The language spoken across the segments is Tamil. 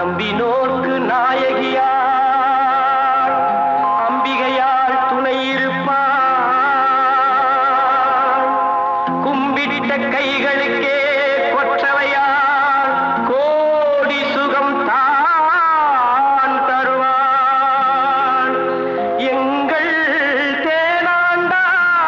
நம்பினோர்க்கு நாயகியார் அம்பிகையால் துணை இருப்பார் கும்பிட்ட கைகளுக்கே கொற்றவையார் கோடி சுகம் தான் தருவான் எங்கள் தேனாண்டாள்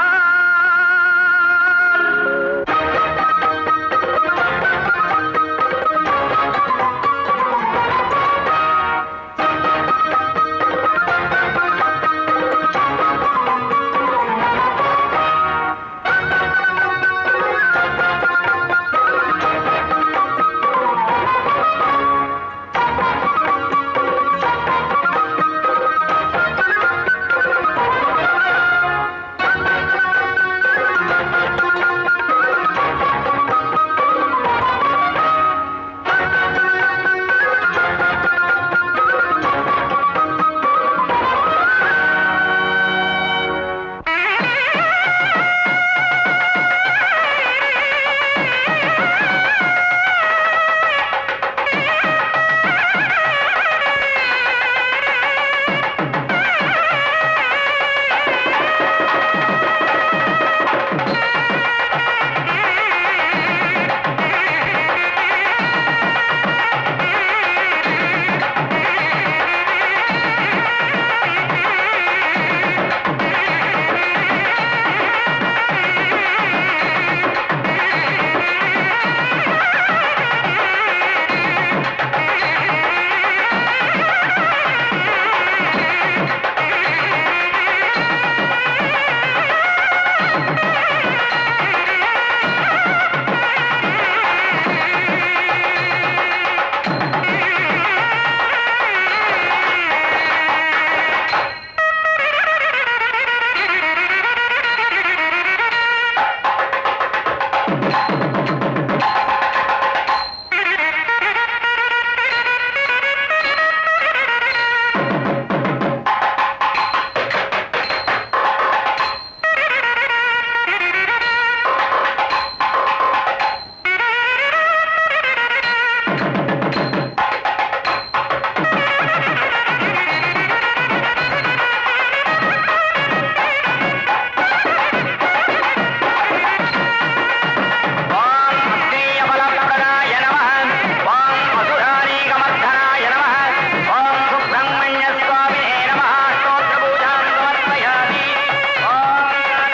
வாம் அக்னேய பலப்பிரதாய நமः வாம் அசுராரீகமர்தனாய நமः வாம் சுப்பிரமணிய சுவாமினே நமः ஸ்தோத்திர பூஜாம் சமர்ப்பயாமி வாம்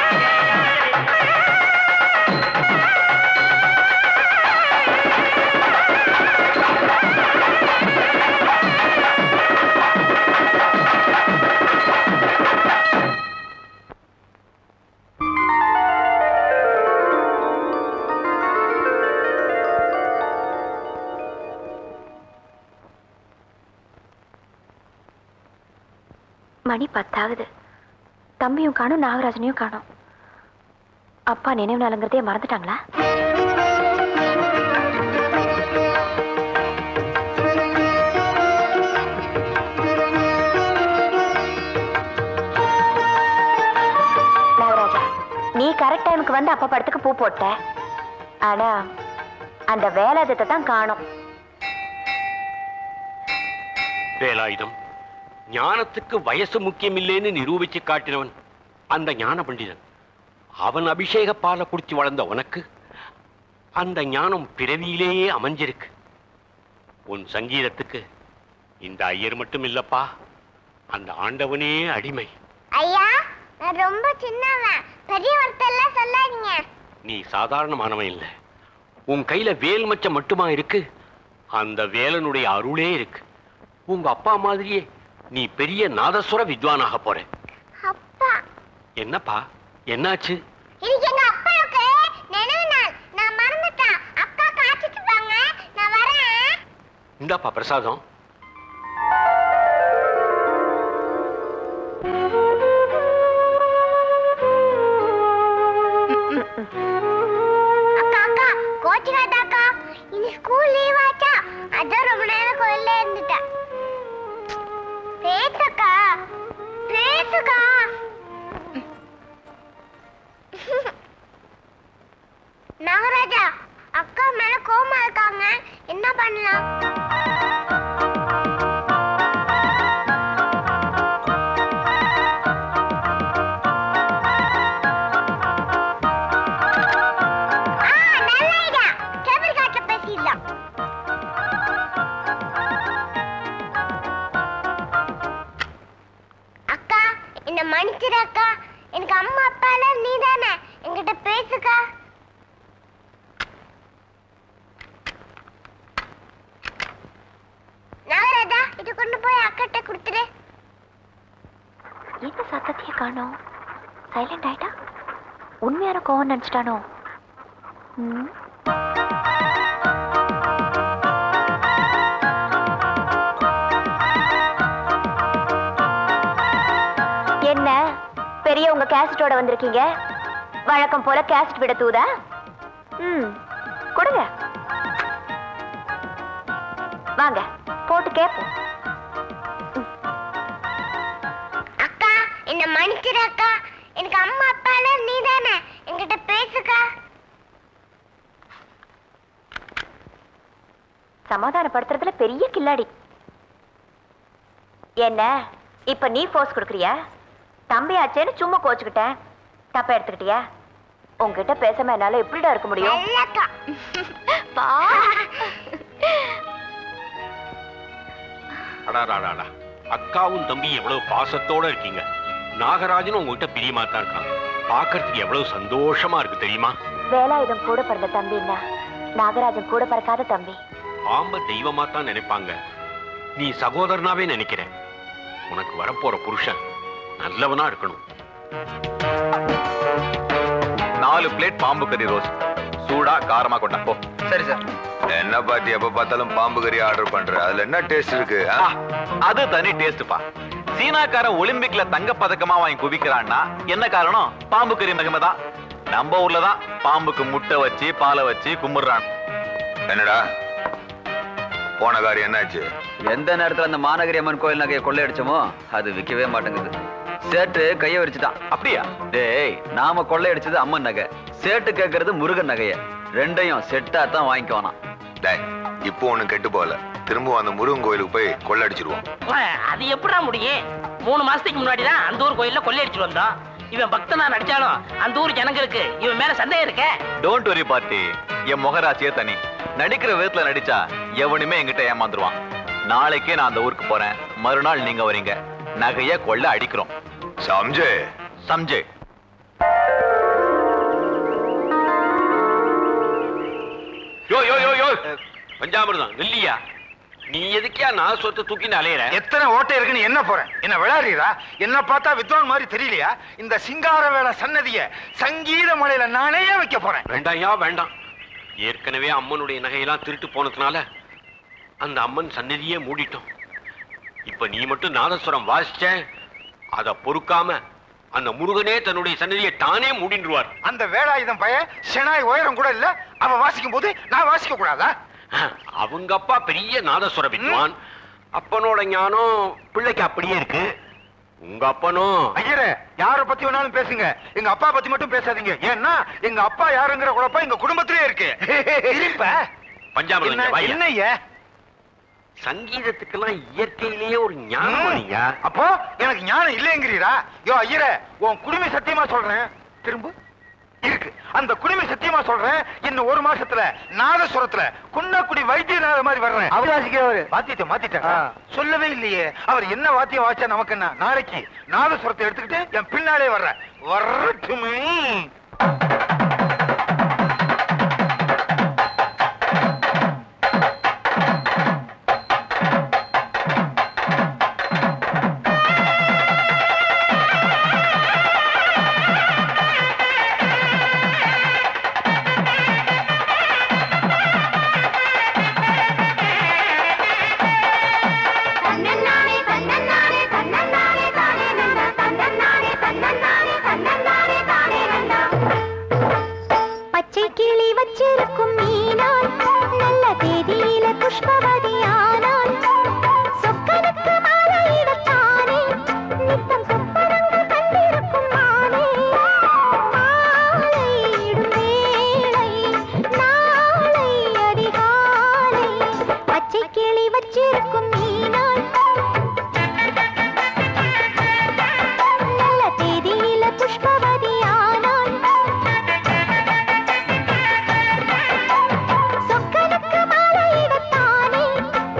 மணி பத்தாவது தம்பியும் காணும் நாகராஜனையும் காணும் அப்பா நினைவு நாளுங்கிறதே மறந்துட்டாங்களா நாகராஜா நீ கரெக்ட் டைமுக்கு வந்து அப்பா படத்துக்கு பூ போட்ட ஆனா அந்த வேலாயுதத்தை தான் காணும் வேலாயுதம் ஞானத்துக்கு வயசு முக்கியமில்லைன்னு நிரூபிச்சு காட்டினவன் அந்த ஞான பண்டிதன் அவன் அபிஷேக பாலை குடிச்சு வளர்ந்த உனக்கு அந்த ஞானம் பிறவியிலேயே அமைஞ்சிருக்கு உன் சங்கீதத்துக்கு இந்த ஐயர் மட்டும் இல்லப்பா அந்த ஆண்டவனே அடிமை ஐயா நான் ரொம்ப சின்னவன் பெரிய வார்த்தையெல்லாம் சொல்லாதீங்க நீ சாதாரணமானவன் இல்லை உன் கையில வேல் மச்சம் மட்டுமா இருக்கு அந்த வேலனுடைய அருளே இருக்கு உங்க அப்பா மாதிரியே நீ பெரிய நாதஸ்வர வித்வானாக போற அப்பா என்னப்பா என்னாச்சு இன்னைக்கு எங்க அப்பாவுக்கு நினைவு நாள் நான் மறந்துட்டேன் அக்கா காய்ச்சிட்டு வாங்க நான் வரேன் இந்தாப்பா பிரசாதம் அக்கா அக்கா கோச்சிக்காதாக்கா இனி ஸ்கூல் லீவ் ஆச்சா அதான் ரொம்ப நேரம் கோயில்ல இருந்துட்டேன் பேசுக்கா பேசுக்கா நாகராஜா அக்கா மேல கோமா இருக்காங்க என்ன பண்ணலாம் மன்னிச்சிரு அக்கா எனக்கு அம்மா அப்பா எல்லாம் நீ தானே என்கிட்ட பேசுக்கா நாகராஜா இது கொண்டு போய் அக்கிட்ட கொடுத்துரு எந்த சத்தத்தையே காணோம் சைலண்ட் ஆயிட்டா உண்மையான கோவம் நினைச்சிட்டானோ ம் என்ன பெரியவங்க கேசட்டோட வந்திருக்கீங்க வழக்கம் போல கேசட் விட தூதா ம் கொடுங்க வாங்க போட்டு கேட்போம் அக்கா என்ன மன்னிச்சிரு அக்கா எனக்கு அம்மா அப்பா எல்லாம் நீ தானே என்கிட்ட பேசுக்கா சமாதானப்படுத்துறதுல பெரிய கில்லாடி என்ன இப்ப நீ போஸ் கொடுக்குறியா தம்பியாச்சேன்னு சும்மா கோச்சுக்கிட்டேன் தப்பா எடுத்துக்கிட்டியா உங்ககிட்ட பேசாம என்னால எப்படிடா இருக்க முடியும் நல்லக்கா பா அடாடாடாடா அக்காவும் தம்பி எவ்வளவு பாசத்தோட இருக்கீங்க நாகராஜனும் உங்ககிட்ட பிரியமா தான் இருக்கான் பார்க்கறதுக்கு எவ்வளவு சந்தோஷமா இருக்கு தெரியுமா வேலாயுதம் கூட பிறந்த தம்பின்னா நாகராஜன் கூட பிறக்காத தம்பி பாம்ப தெய்வமா தான் நினைப்பாங்க நீ சகோதரனாவே நினைக்கிற உனக்கு வரப்போற புருஷன் நல்லவனா இருக்கணும் நாலு பிளேட் பாம்பு கறி ரோஸ் சூடா காரமா கொண்டா போ சரி சார் என்ன பாத்தி எப்ப பார்த்தாலும் பாம்பு கறி ஆர்டர் பண்ற அதுல என்ன டேஸ்ட் இருக்கு ஆ? அது தனி டேஸ்ட்பா சீனாக்காரன் ஒலிம்பிக்ல தங்க பதக்கமா வாங்கி குவிக்கிறான்னா என்ன காரணம் பாம்பு கறி மகிமை தான் நம்ம ஊர்ல தான் பாம்புக்கு முட்டை வச்சு பாலை வச்சு கும்பிடுறான் என்னடா போன காரியம் என்னாச்சு எந்த நேரத்துல அந்த மாநகரி அம்மன் கோயில் நகையை கொள்ளையடிச்சோமோ அது விற்கவே மாட்டேங்குது சேட்டு கைய விரிச்சுட்டான் அப்படியா டேய் நாம கொள்ளையடிச்சது அம்மன் நகை சேட்டு கேட்கறது முருகன் நகைய ரெண்டையும் செட்டா தான் வாங்கிக்கோனாம் டேய் இப்போ ஒண்ணு கெட்டு போகல திரும்பவும் அந்த முருகன் கோயிலுக்கு போய் கொள்ளடிச்சிருவோம் அது எப்படா முடியும் மூணு மாசத்துக்கு முன்னாடி தான் அந்த ஊர் கோயில்ல கொள்ளையடிச்சு வந்தோம் இவன் பக்தனா நடிச்சாலும் அந்த ஊர் ஜனங்களுக்கு இவன் மேல சந்தேகம் இருக்கே டோன்ட் வரி பார்ட்டி என் முகராசியே தனி நடிக்கிற விதத்துல நடிச்சா எவனுமே என்கிட்ட ஏமாந்துருவான் நாளைக்கே நான் அந்த ஊருக்கு போறேன் மறுநாள் நீங்க வரீங்க நகைய கொள்ள அடிக்கிறோம் சம்ஜே சம்ஜே யோ யோ யோ யோ பஞ்சாமிர்தம் இல்லையா நீ எதுக்கியா நான் சொத்தை தூக்கின்னு அலையிற எத்தனை ஓட்டை இருக்குன்னு என்ன போறேன் என்ன விளையாடுறீரா என்ன பார்த்தா வித்வான் மாதிரி தெரியலையா இந்த சிங்கார வேலை சன்னதிய சங்கீத மலையில நானே வைக்க போறேன் வேண்டாம்யா வேண்டாம் ஏற்கனவே அம்மனுடைய நகையெல்லாம் திருட்டு போனதுனால அந்த அம்மன் சந்நிதியே மூடிட்டோம் இப்ப நீ மட்டும் நாதஸ்வரம் வாசிச்ச அத பொறுக்காம அந்த முருகனே தன்னுடைய சந்நிதியை தானே மூடின்றுவார் அந்த வேலாயுதம் பையன் செனாய் உயரம் கூட இல்ல அவன் வாசிக்கும் போது நான் வாசிக்க கூடாதா அவங்க அப்பா பெரிய நாதஸ்வர வித்வான் அப்பனோட ஞானம் பிள்ளைக்கு அப்படியே இருக்கு உங்க அப்பனும் ஐயரே யார பத்தி வேணாலும் பேசுங்க எங்க அப்பா பத்தி மட்டும் பேசாதீங்க ஏன்னா எங்க அப்பா யாருங்கிற குழப்பம் எங்க குடும்பத்திலே இருக்கு இருப்ப பஞ்சாமிர்தம் என்ன இங்க வாயில. என்ன ஐயா? சங்கீதத்துக்கெல்லாம் இயற்கையிலேயே ஒரு ஞானம் ம். நீங்க அப்போ எனக்கு ஞானம் இல்லைங்கிறீரா யோ ஐயரே உன் குடுமி சத்தியமா சொல்றேன் திரும்ப இருக்கு அந்த குடுமி சத்தியமா சொல்றேன் இன்னும் ஒரு மாசத்துல நாதசுரத்துல குன்னக்குடி வைத்தியநாத மாதிரி வர்றேன் அவர் வாசிக்கிறவரு வாத்தியத்தை மாத்திட்டேன் சொல்லவே இல்லையே அவர் என்ன வாத்தியம் வாச்சா நமக்கு என்ன நாளைக்கு நாதசுரத்தை எடுத்துக்கிட்டு என் பின்னாலே வர்றேன் வரட்டுமே தன்னன்னானே தன்னன்னானே தன்னன்னானே தானே நன்னா தன்னன்னானே தன்னன்னானே தன்னன்னானே தானே நன்னா பச்சை கிளி வச்சிருக்கும் மீனான் நல்ல தேதியில புஷ்பவதியானான் சொக்கனுக்கு மாலையிடத்தானே நித்தம் சொப்பனங்க கண்டிருக்கும் மானே மாலையிடும் வேளை நாளை அதிகாலை பச்சை கிளி வச்சிருக்கும் மீனான் நல்ல தேதியில புஷ்பவதியானான் சொக்கனுக்கு மாலையிடத்தானே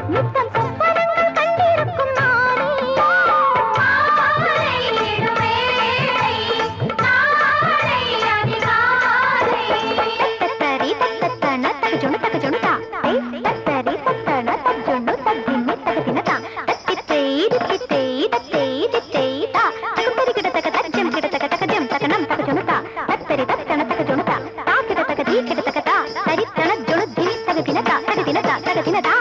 తత్తరి తత్తన తజ్జుండు తద్దిన్ని తగదిన తా తత్తిత్తై దిత్తిత్తై తత్తై దిత్తై తా తగుతరి కిడ తగ తజ్జం కిడ తగ తగజం తగనం తగజును తా తత్తరి తత్తన తగజును తా తా కిడ తగ దీ కిడ తగ తా తరిత్తన జును దిని తగదిన తా తగదిన తా తగదిన తా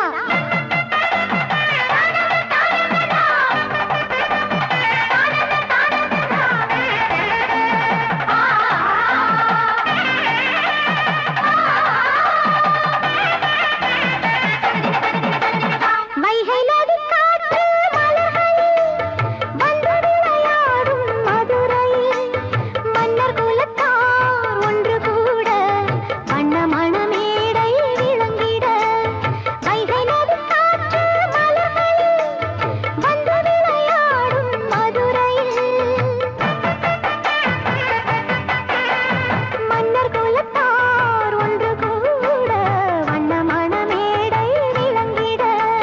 வைகை நதி காற்று மலர்களில் வந்து விளையாடும் மதுரை மன்னர் குலத்தார் ஒன்று கூட வண்ண மணமேடை விளங்கிட வைகை நதி காற்று மலர்களில் வந்து விளையாடும் மதுரையில் மன்னர் குலத்தார் ஒன்று கூட வண்ண மணமேடை விளங்கிட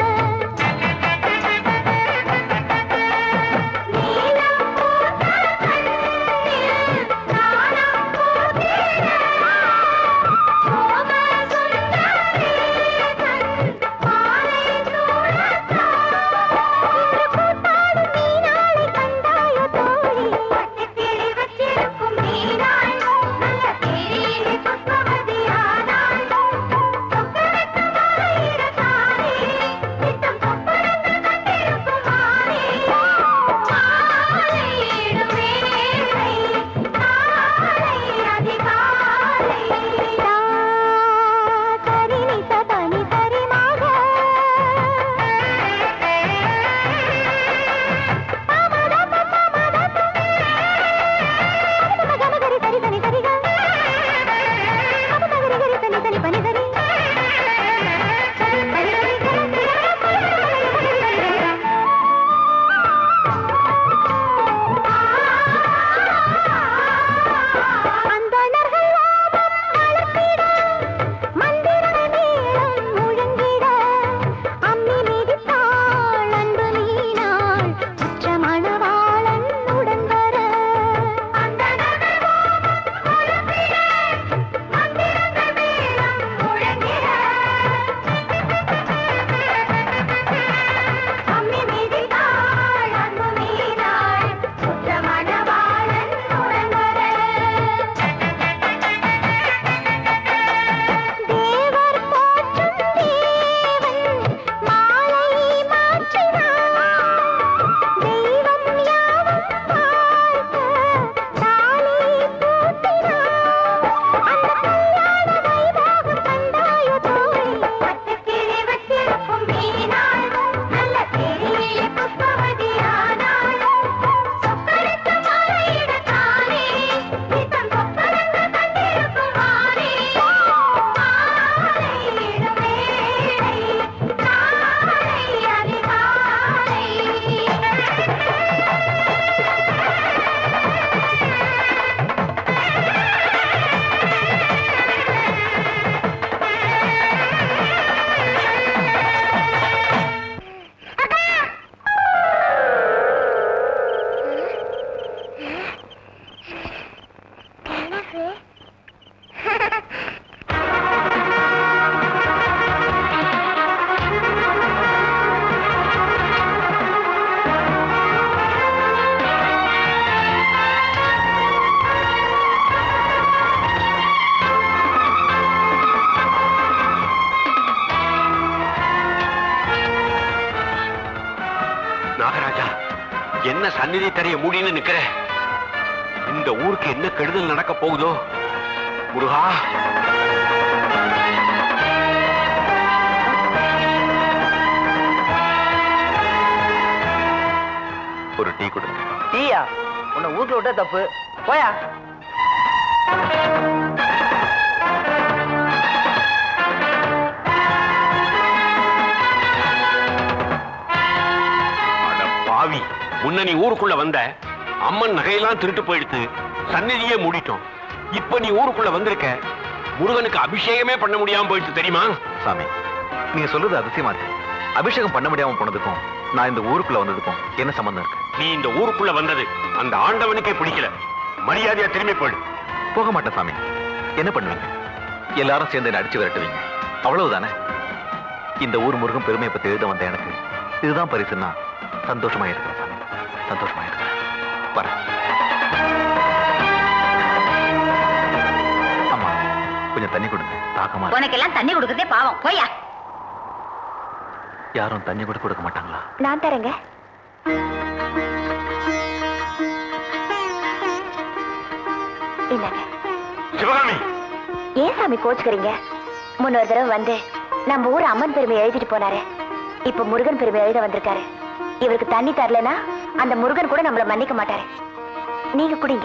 அந்தணர்கள் வாதம் வளர்த்திட, மந்திரங்கள் மேளம் முழங்கிட, அம்மி மிதித்தாள் அன்பு மீனாள், உற்ற மணவாளன் உடன் வர. அந்தணர்கள் வாதம் வளர்த்திட, மந்திரங்கள் மேளம் முழங்கிட, அம்மி மிதித்தாள் அன்பு மீனாள், உற்ற மணவாளன் உடன் வர. தேவர் போற்றும் தேவன் மாலை மாற்றினார் தெய்வம் யாவும் பார்க்க தாலி பூட்டினார் அந்த கல்யாண வைபோகம் கண்டாயோ தோழி பட்டுக்கிளி வச்சிருக்கும் மீனாள் நல்ல பெரிய புஷ்பவதியானாள் சொக்கருக்கு மாலையிட தானே நித்தம் சொக்கரங்க கண்டிருக்கும் மாறே மாலையிடும் வேளை நாளை அதிகாலை நாகராஜா என்ன சந்நிதி தரைய மூடின்னு நிக்கிற இந்த ஊருக்கு என்ன கெடுதல் நடக்க போகுதோ முருகா ஒரு டீ கொடுங்க டீயா உன்னை வீட்டுல விட்டா தப்பு போயா அட பாவி முன்ன நீ ஊருக்குள்ள வந்த அம்மன் நகையெல்லாம் திருட்டு போயிடுத்து சந்நிதியே மூடிட்டோம் இப்ப நீ ஊருக்குள்ள வந்திருக்க முருகனுக்கு அபிஷேகமே பண்ண முடியாம போயிடுச்சு தெரியுமா சாமி நீங்க சொல்றது அதிசயமா இருக்கு அபிஷேகம் பண்ண முடியாம போனதுக்கும் நான் இந்த ஊருக்குள்ள வந்ததுக்கும் என்ன சம்பந்தம் இருக்கு நீ இந்த ஊருக்குள்ள வந்தது அந்த ஆண்டவனுக்கே பிடிக்கல மரியாதையா திரும்பி போயிடு போக மாட்டேன் சாமி என்ன பண்ணுவீங்க எல்லாரும் சேர்ந்து என்ன அடிச்சு விரட்டுவீங்க அவ்வளவுதானே இந்த ஊர் முருகன் பெருமையை பத்தி எழுத வந்த எனக்கு இதுதான் பரிசுன்னா சந்தோஷமா இருக்கிறேன் சாமி சந்தோஷமா இருக்கிறேன் வரேன் அம்மா கொஞ்சம் தண்ணி கொடுங்க தாகமா இருக்கு. உனக்கெல்லாம் தண்ணி கொடுக்கறதே பாவம் போயா யாரும் தண்ணி கூட கொடுக்க மாட்டாங்களா நான் தரேங்க இல்லங்க சிவகாமி ஏன் சாமி கோச்சுக்கிறீங்க முன்னொரு தடவை வந்து நம்ம ஊர் அம்மன் பெருமை எழுதிட்டு போனாரு இப்ப முருகன் பெருமை எழுத வந்திருக்காரு இவருக்கு தண்ணி தரலனா அந்த முருகன் கூட நம்மள மன்னிக்க மாட்டாரு நீங்க குடிங்க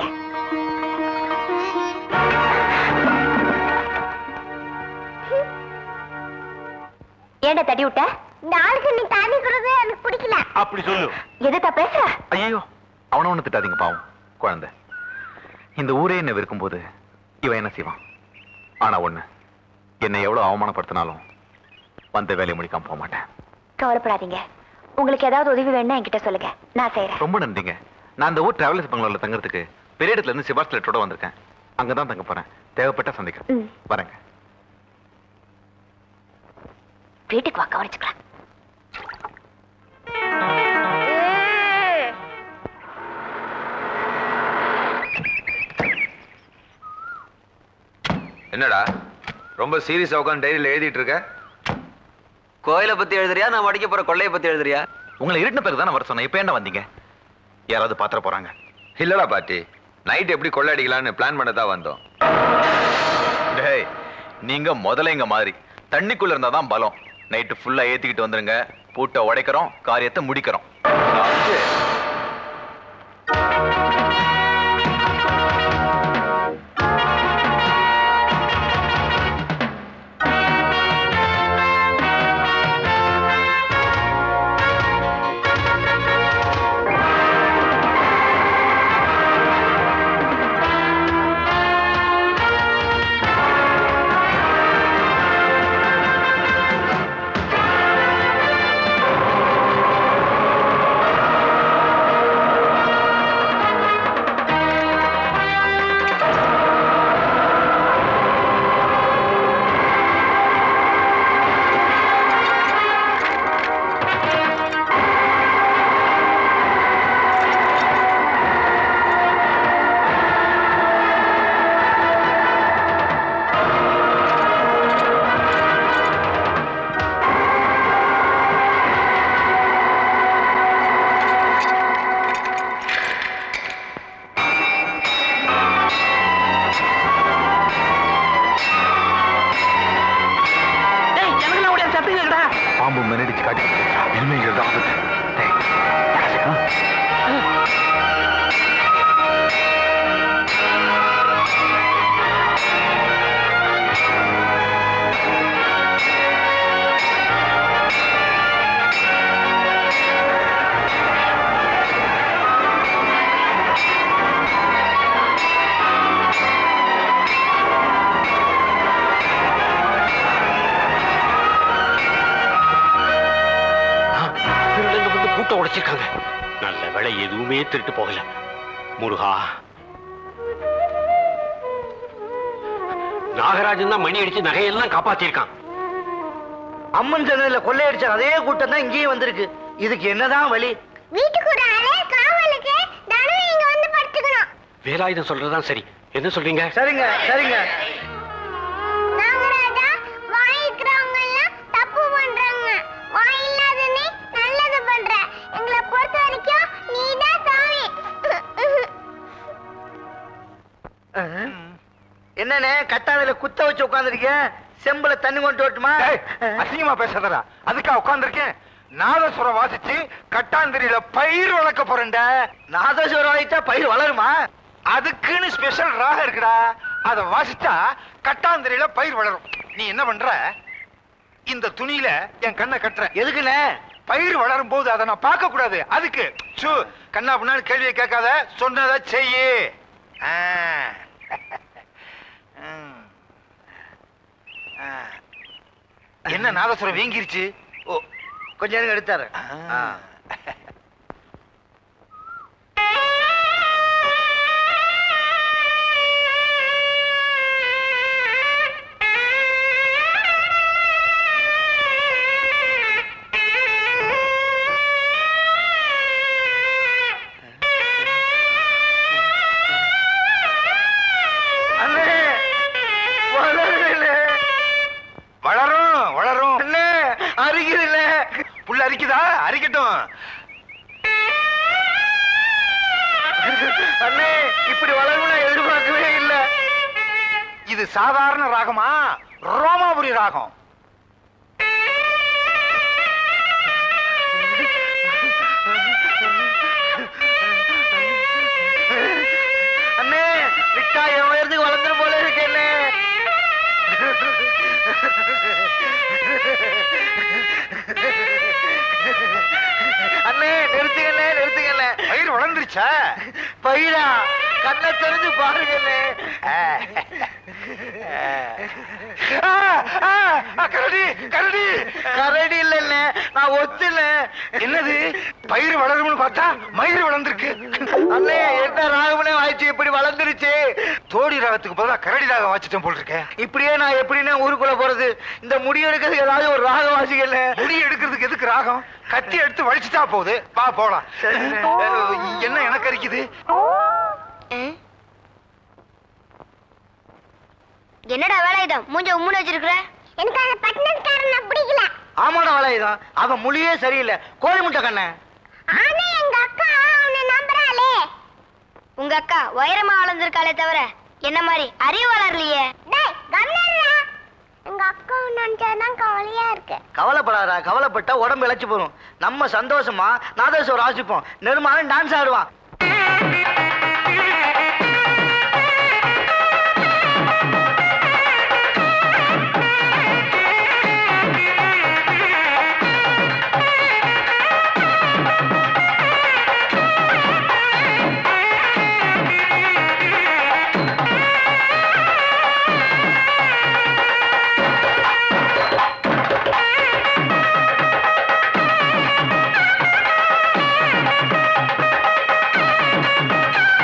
ஏன்டா தடி விட்ட நாளைக்கு நீ தண்ணி கொடுக்க எனக்கு பிடிக்கல அப்படி சொல்லு எதுத்தா பேசுற ஐயோ அவன ஒண்ணு திட்டாதீங்க பாவம் குழந்தை இந்த ஊரே என்ன வெறுக்கும் போது இவன் என்ன செய்வான் ஆனா ஒண்ணு என்னை எவ்வளவு அவமானப்படுத்தினாலும் வந்த வேலையை முடிக்காம போக மாட்டேன் கவலைப்படாதீங்க உங்களுக்கு ஏதாவது உதவி வேணும்னா என்கிட்ட சொல்லுங்க நான் செய்யறேன் ரொம்ப நன்றிங்க நான் இந்த ஊர் டிராவலர்ஸ் பங்களாவில் தங்குறதுக்கு பெரிய இடத்துல இருந்து சிபாஸ் லெட்டரோட வந்திருக்கேன் அங்கதான் தங்க போறேன் தேவைப்பட்ட சந்திக்கிறேன் ம். வரேங்க வீட்டுக்கு வா கவனிச்சுக்கலாம் என்னடா ரொம்ப சீரியஸா உட்காந்து டைரியில எழுதிட்டு இருக்க கோயிலை பத்தி எழுதுறியா நான் வடிக்க போற கொள்ளைய பத்தி எழுதுறியா உங்களை இருட்டின பிறகு தான் வர சொன்னேன் இப்ப என்ன வந்தீங்க யாராவது பாத்திர போறாங்க இல்லடா பாட்டி நைட் எப்படி கொள்ளடிக்கலாம்னு பிளான் பண்ண தான் வந்தோம் டேய் நீங்க முதல்ல எங்க மாதிரி தண்ணிக்குள்ள இருந்தா தான் பலம் நைட்டு ஃபுல்லா ஏத்திக்கிட்டு வந்துருங்க பூட்டை உடைக்கிறோம் காரியத்தை முடிக்கிறோம் சாப்பிட்டு. டேய் எனக்குலாம் உடைய சத்துங்கடா பாம்பு மின்னடிச்சு காட்டி எருமைங்கிறது ஆபத்து டேய், ஆ. திருடங்க வந்து பூட்டை உடைச்சிருக்காங்க நல்ல வேளை எதுவுமே திருட்டு போகல முருகா நாகராஜன் தான் மணி அடிச்சு நகையெல்லாம் காப்பாத்திருக்கான் அம்மன் சன்னதில கொள்ளையடிச்ச அதே கூட்டம் தான் இங்கேயும் வந்திருக்கு இதுக்கு என்னதான் வழி வீட்டுக்கு ஒரு ஆளு காவலுக்கு தினம் இங்க வந்து படுத்துக்கணும் வேலாயுதம் சொல்றதுதான் சரி என்ன சொல்றீங்க சரிங்க சரிங்க நாகராஜா வாய் இருக்கிறவங்க எல்லாம் தப்பு பண்றாங்க வாய் இல்லாத நீ நல்லது பண்ற எங்களை பொறுத்த வரைக்கும் நீதான் சாமி என்னண்ணே கட்டாவில குத்த வச்சு உட்காந்துருக்க செம்புல தண்ணி கொண்டு வரட்டுமா ஏய், அசிங்கமா பேசாதடா அதுக்கா உட்கார்ந்திருக்கேன் நாதஸ்வரம் வாசிச்சு கட்டாந்திரியில பயிர் வளர்க்க போறேன்டா நாதஸ்வரம் வாய்த்தா பயிர் வளருமா அதுக்குன்னு ஸ்பெஷல் ராகம் இருக்குடா அத வாசிச்சா கட்டாந்திரியில பயிர் வளரும் நீ என்ன பண்ற இந்த துணியில என் கண்ணை கட்டுற எதுக்குண்ணே பயிர் வளரும் போது அதை நான் பார்க்க கூடாது அதுக்கு சு கண்ணா பின்னாடி கேள்வியை கேட்காத சொன்னதை செய்யு ஆ. ம். ஆ. என்ன நாதஸ்வரம் வீங்கிருச்சு ஓ கொஞ்ச நேரம் எடுத்தாரு ஆ. அரிக்குது இல்ல புள்ள அரிக்குதா அரிக்கட்டும் அண்ணே இப்படி வளரும் நான் எதிர்பார்க்கவே இல்ல இது சாதாரண ராகமா ரோமாபுரி ராகம் அண்ணே விட்டா என் உயரத்துக்கு வளர்ந்துரும் போல இருக்கு அண்ணே அண்ணே நிறுத்துங்கண்ணே நிறுத்துங்கண்ணே பயிர் வளர்ந்துருச்சா பயிரா கண்ணை தெரிஞ்சு பாருங்கண்ணே ஆ, ஆ, ஆ, கரடி கரடி கரடி இல்லைண்ணே நான் ஒத்துல என்னது பயிர் வளரும்னு பார்த்தா மயிர் வளர்ந்துருக்கு அண்ணே என்ன ராகமனே வாய்ச்சி இப்படி வளர்ந்துருச்சு தோடி ராகத்துக்கு பதிலா கரடி ராகம் வச்சுட்டேன் போல் இருக்கேன் இப்படியே நான் எப்படின்னா ஊருக்குள்ள போறது இந்த முடி எடுக்கிறதுக்கு ஏதாவது ஒரு ராக வாசிக்கல முடி எடுக்கிறதுக்கு எதுக்கு ராகம் கத்தி எடுத்து வலிச்சுட்டா போகுது வா போலாம் சரிண்ணே. அஹ், என்ன எனக்கு அரிக்குது என்னடா வேலாயுதம் மூஞ்ச உம்முன்னு வச்சிருக்கிற எனக்கு அந்த பட்டினக்காரனை பிடிக்கல ஆமாடா வளையதான் அவன் மொழியே சரியில்லை கோழி முட்டை கண்ணே ஆனா எங்க அக்கா அவனை நம்புறாளே உங்க அக்கா உயரமா வளர்ந்திருக்காளே தவிர என்ன மாதிரி அறிவு வளரலையே எங்க அக்கா நினைச்சாதான் கவலையா இருக்கு கவலைப்படாதா கவலைப்பட்டா உடம்பு இழைச்சு போகும் நம்ம சந்தோஷமா நாதேஸ்வரம் வாசிப்போம் நெருமாறன் டான்ஸ் ஆடுவான் ஆ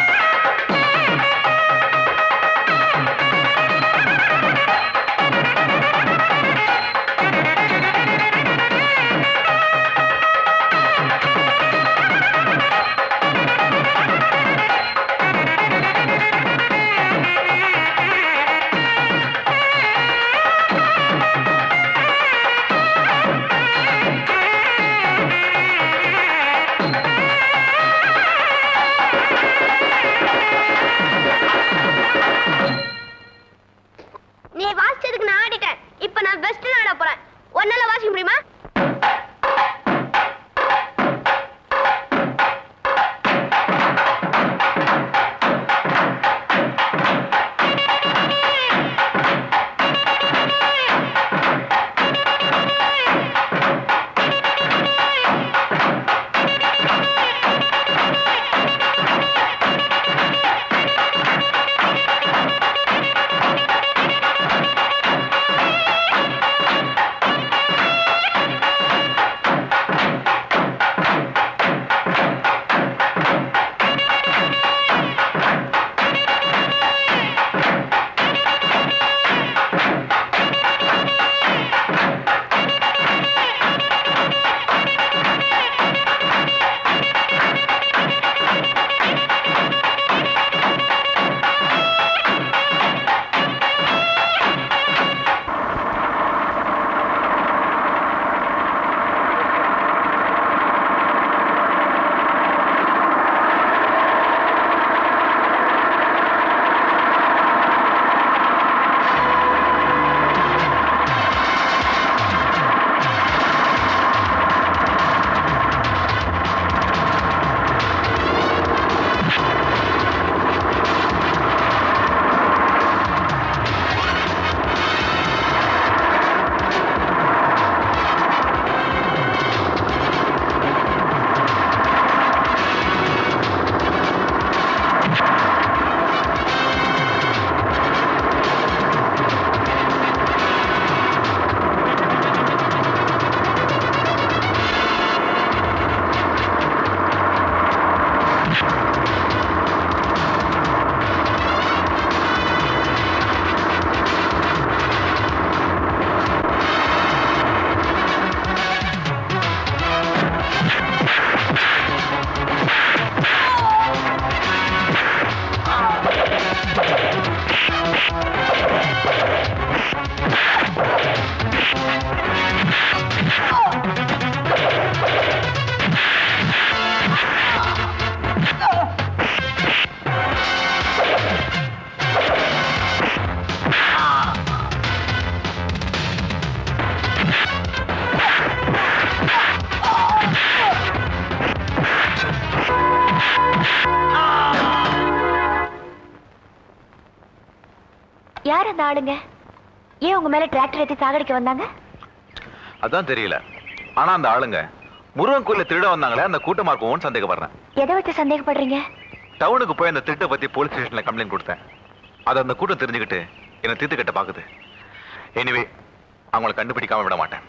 அந்த ஆளுங்க ஏன் உங்க மேல டிராக்டர் ஏத்தி சாகடிக்க வந்தாங்க அதான் தெரியல ஆனா அந்த ஆளுங்க முருகன் கோயில திருட வந்தாங்களே அந்த கூட்டமா இருக்கும்னு சந்தேகப்படுறேன் எதை வச்சு சந்தேகப்படுறீங்க டவுனுக்கு போய் அந்த திருட்டை பத்தி போலீஸ் ஸ்டேஷன்ல கம்ப்ளைண்ட் கொடுத்தேன் அதை அந்த கூட்டம் தெரிஞ்சுக்கிட்டு என்ன தீர்த்து கட்ட பாக்குது எனிவே அவங்கள கண்டுபிடிக்காம விட மாட்டேன்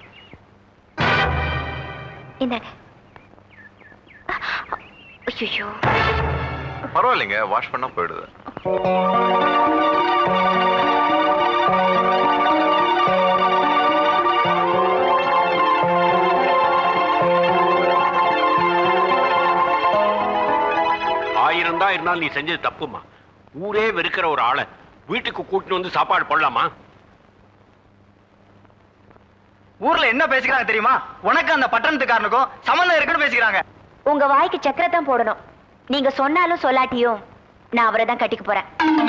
இந்தாங்க ஐயோ பரவாயில்லைங்க வாஷ் பண்ணா போயிடுது ஆயிரம் தான் இருந்தாலும் நீ செஞ்சது தப்புமா ஊரே வெறுக்கிற ஒரு ஆளை வீட்டுக்கு கூட்டிட்டு வந்து சாப்பாடு போடலாமா ஊர்ல என்ன பேசிக்கிறாங்க தெரியுமா உனக்கு அந்த பட்டணத்துக்காரனுக்கும் சம்மந்தம் இருக்குன்னு பேசிக்கிறாங்க உங்க வாய்க்கு சக்கரை தான் போடணும் நீங்க சொன்னாலும் சொல்லாட்டியும் நான் அவரை தான் கட்டிக்க போறேன்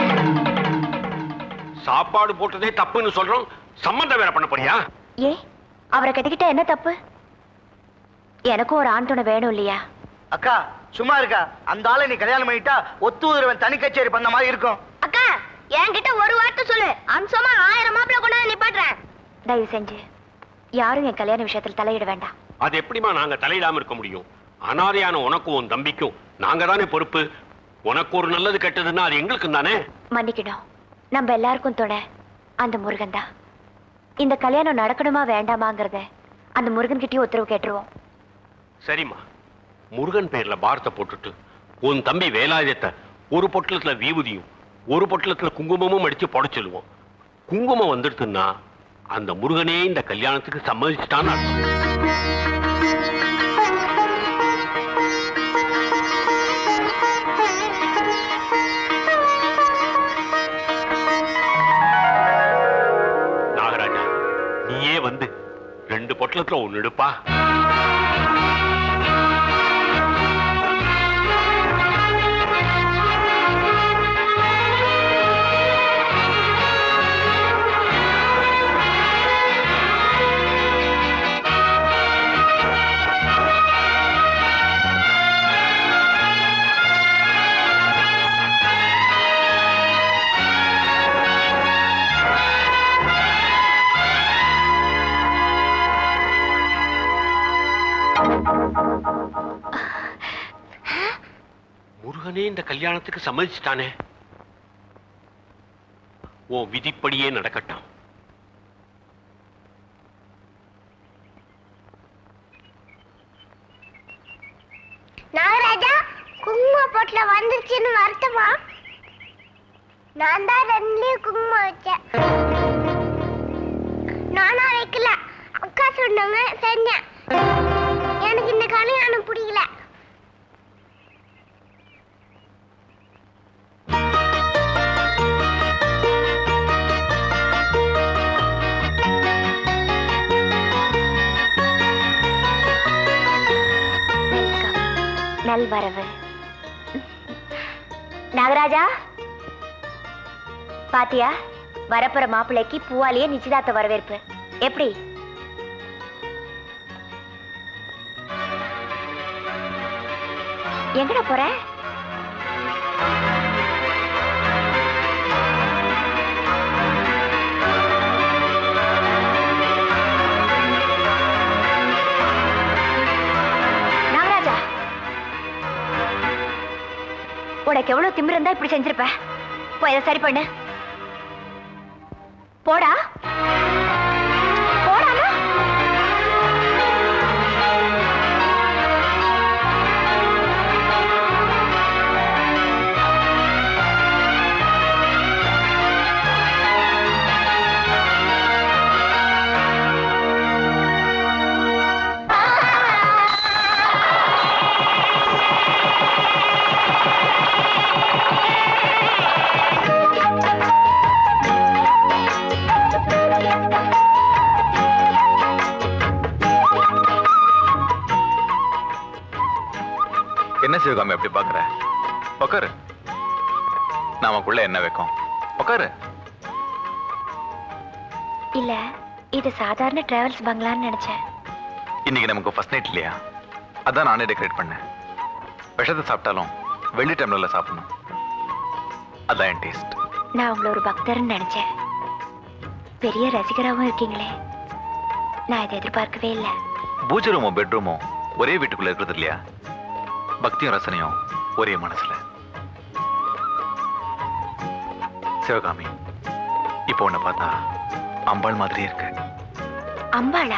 சாப்பாடு போட்டதே தப்புன்னு சொல்றோம் சம்மந்தம் வேற பண்ண போறியா ஏ அவரை கட்டிக்கிட்டா என்ன தப்பு எனக்கும் ஒரு ஆண் துணை வேணும் இல்லையா அக்கா சும்மா இருக்கா அந்த ஆளை நீ கல்யாணம் பண்ணிட்டா ஒத்து உதரவன் தனி கச்சேரி பண்ண மாதிரி இருக்கும் அக்கா என்கிட்ட ஒரு வார்த்தை சொல்லு அம்சமா ஆயிரம் மாப்பிள்ள கொண்டாந்து நிப்பாட்டுறேன் தயவு செஞ்சு யாரும் என் கல்யாண விஷயத்தில் தலையிட வேண்டாம் அது எப்படிமா நாங்க தலையிடாம இருக்க முடியும் அனாதையான உனக்கும் உன் தம்பிக்கும் நாங்க தானே பொறுப்பு உனக்கு ஒரு நல்லது கெட்டதுன்னா அது எங்களுக்கு தானே மன்னிக்கணும் நம்ம எல்லாருக்கும் துணை அந்த முருகன் தான் இந்த கல்யாணம் நடக்கணுமா வேண்டாமாங்கிறத அந்த முருகன் கிட்டயும் உத்தரவு கேட்டுருவோம் சரிம்மா முருகன் பேர்ல பாரத்தை போட்டுட்டு உன் தம்பி வேலாயுதத்தை ஒரு பொட்டலத்துல வீபூதியும் ஒரு பொட்டலத்துல குங்குமமும் அடிச்சு புடைச்சிடுவோம் குங்குமம் வந்துடுதுன்னா அந்த முருகனே இந்த கல்யாணத்துக்கு சம்மதிச்சிட்டான்னு அர்த்தம் நாகராஜா நீயே வந்து ரெண்டு பொட்டலத்துல ஒண்ணு எடுப்பா முருகனே இந்த கல்யாணத்துக்கு சம்மதிச்சிட்டானே ஓ விதிப்படியே நடக்கட்டும் நாகராஜா குங்கும பொட்டுல வந்துருச்சுன்னு வருத்தமா நான் தான் ரெண்டுலயும் குங்குமம் வச்சேன் நானா வைக்கல அக்கா சொன்னாங்க செஞ்சேன் எனக்கு இந்த கல்யாணம் பிடிக்கல வெல்கம் நல்வரவு நாகராஜா பாத்தியா வரப்போற மாப்பிள்ளைக்கு பூவாலேயே நிச்சயதார்த்த வரவேற்பு எப்படி எங்கடா போற நாகராஜா உனக்கு எவ்வளவு திமிரு இருந்தா இப்படி செஞ்சிருப்ப போய் இதை சரி பண்ணு போடா போடாமா என்ன சிவகாமி அப்படி பாக்குற உக்காரு நமக்குள்ள என்ன வைக்கும் உக்காரு இல்ல இது சாதாரண டிராவல்ஸ் பங்களான்னு நினைச்சேன் இன்னைக்கு நமக்கு ஃபர்ஸ்ட் நைட் இல்லையா அதான் நானே டெக்கரேட் பண்ணேன் விஷத்தை சாப்பிட்டாலும் வெள்ளி டம்ளர்ல சாப்பிடணும் அதான் என் டேஸ்ட் நான் உங்களை ஒரு பக்தர்னு நினைச்சேன் பெரிய ரசிகராகவும் இருக்கீங்களே நான் இதை எதிர்பார்க்கவே இல்லை பூஜை ரூமும் பெட்ரூமும் ஒரே வீட்டுக்குள்ள இருக்கிறது இல்லையா பக்தியும் ரசனையும் ஒரே மனசுல சிவகாமி இப்போ உன்னை பார்த்தா அம்பாள் மாதிரி இருக்கு அம்பாளா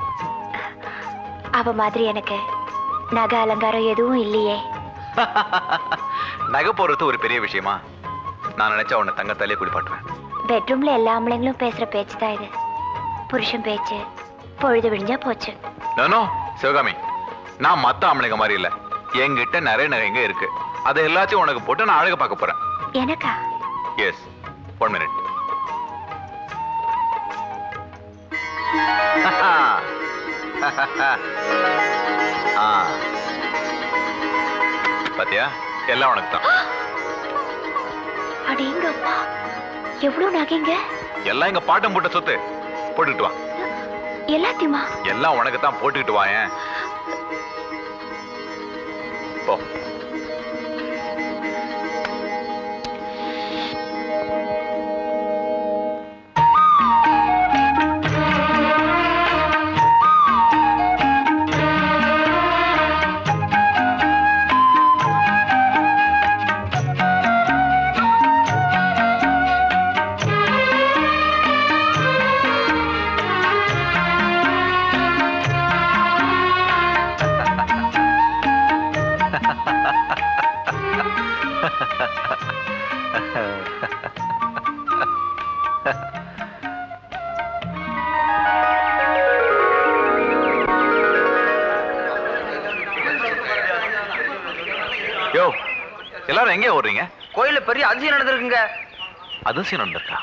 அவ மாதிரி எனக்கு நகை அலங்காரம் எதுவும் இல்லையே நகை போடுறது ஒரு பெரிய விஷயமா நான் நினைச்சா உன்னை தங்கத்தாலே குளிப்பாட்டுவேன் பெட்ரூம்ல எல்லா ஆம்பளைங்களும் பேசுற பேச்சு தான் இது புருஷன் பேச்சு பொழுது விடிஞ்சா போச்சு நானோ சிவகாமி நான் மத்த ஆம்பளைங்க மாதிரி இல்ல என்கிட்ட நிறைய நகைங்க இருக்கு அதை எல்லாத்தையும் உனக்கு போட்டு நான் அழகு பார்க்க போறேன் எனக்கா எஸ் ஒன் மினிட் பாத்தியா எல்லாம் உனக்கு தான் அடேங்கப்பா எவ்வளவு நகைங்க எல்லாம் எங்க பாட்டம் போட்ட சொத்து போட்டுக்கிட்டு வா எல்லாத்தையுமா எல்லாம் உனக்கு தான் போட்டுக்கிட்டு வாயேன் போ யோ எல்லாரும் எங்கே ஓடுறீங்க கோயில்ல பெரிய அதிசயம் நடந்திருக்குங்க அதிசயம் நடந்திருக்கா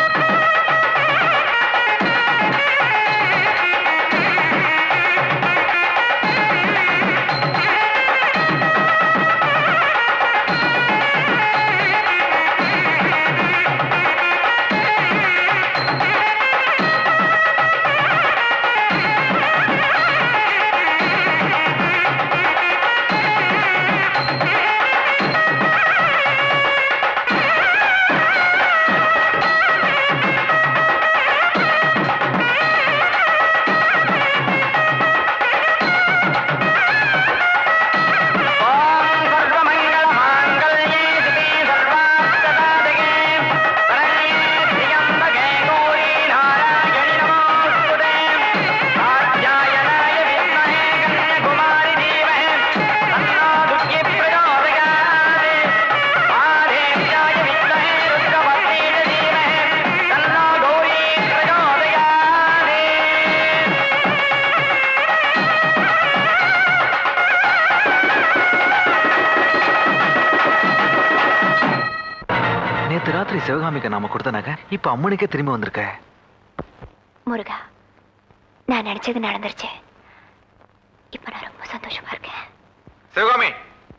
நேத்து ராத்திரி சிவகாமிக்கு நாம கொடுத்த நகை இப்ப அம்மனுக்கே திரும்பி வந்திருக்க முருகா நான் நினைச்சது நடந்துருச்சு இப்ப நான் ரொம்ப சந்தோஷமா இருக்கேன் சிவகாமி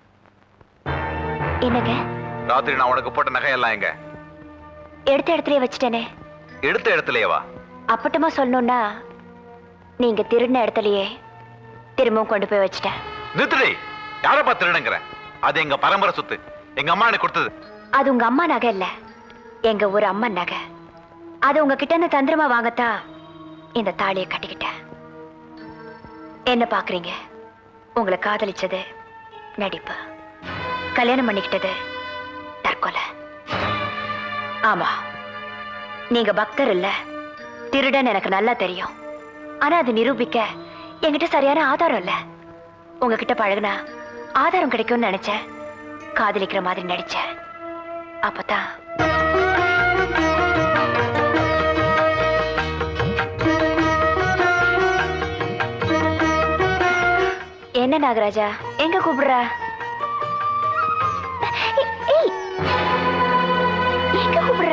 என்னங்க ராத்திரி நான் உனக்கு போட்ட நகை எல்லாம் எங்க எடுத்த இடத்துலயே வச்சுட்டேனே எடுத்த இடத்துலயே வா அப்பட்டமா சொல்லணும்னா நீங்க திருடின இடத்துலயே திரும்பவும் கொண்டு போய் வச்சுட்டேன் நிறுத்துடி யாரப்பா திருடங்கிற அது எங்க பரம்பரை சொத்து எங்க அம்மா எனக்கு கொடுத்தது அது உங்க அம்மா நகை இல்ல எங்க ஒரு அம்மா நகை அது உங்ககிட்ட இருந்து தந்திரமா வாங்கத்தான் இந்த தாலியை கட்டிக்கிட்டேன் என்ன பாக்குறீங்க உங்களை காதலிச்சது நடிப்பு கல்யாணம் பண்ணிக்கிட்டது தற்கொலை ஆமா நீங்க பக்தர் இல்ல திருடன் எனக்கு நல்லா தெரியும் ஆனா அது நிரூபிக்க என்கிட்ட சரியான ஆதாரம் இல்ல உங்ககிட்ட பழகுனா ஆதாரம் கிடைக்கும்னு நினைச்சேன் காதலிக்கிற மாதிரி நடிச்சேன் அப்பதான் என்ன நாகராஜா எங்க கூப்பிடுற ஏய், ஏய். எங்க கூப்பிடுற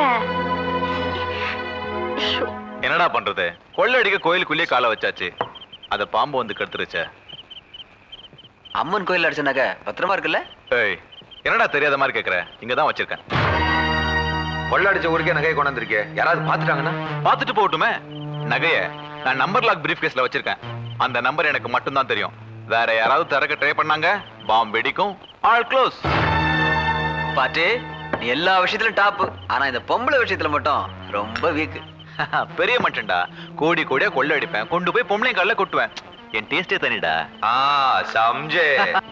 ஐயோ, என்னடா பண்றது கொள்ளடிக்க கோயிலுக்குள்ளேயே காலை வச்சாச்சு அத பாம்பு வந்து கெடுத்துருச்சே அம்மன் கோயில் அடிச்ச நகை பத்திரமா இருக்குல்ல ஏய் என்னடா தெரியாத மாதிரி கேக்குற இங்க தான் வச்சிருக்கேன் கொள்ளடிச்ச ஊருக்கே நகையை கொண்டு வந்திருக்கே யாராவது பாத்துட்டாங்கன்னா பார்த்துட்டு போகட்டுமே நகைய நான் நம்பர் லாக் பிரீஃப் கேஸ்ல வச்சிருக்கேன் அந்த நம்பர் எனக்கு மட்டும்தான் தெரியும் வேற யாராவது திறக்க ட்ரை பண்ணாங்க பாம்பு வெடிக்கும் ஆல் க்ளோஸ் பாட்டு நீ எல்லா விஷயத்திலும் டாப் ஆனா இந்த பொம்பளை விஷயத்துல மட்டும் ரொம்ப வீக் பெரிய மனுஷன்டா கோடி கோடியா கொள்ளை அடிப்பேன் கொண்டு போய் பொம்பளை கால்ல கொட்டுவேன் என் டேஸ்டே தனிடா ஆ சம்ஜே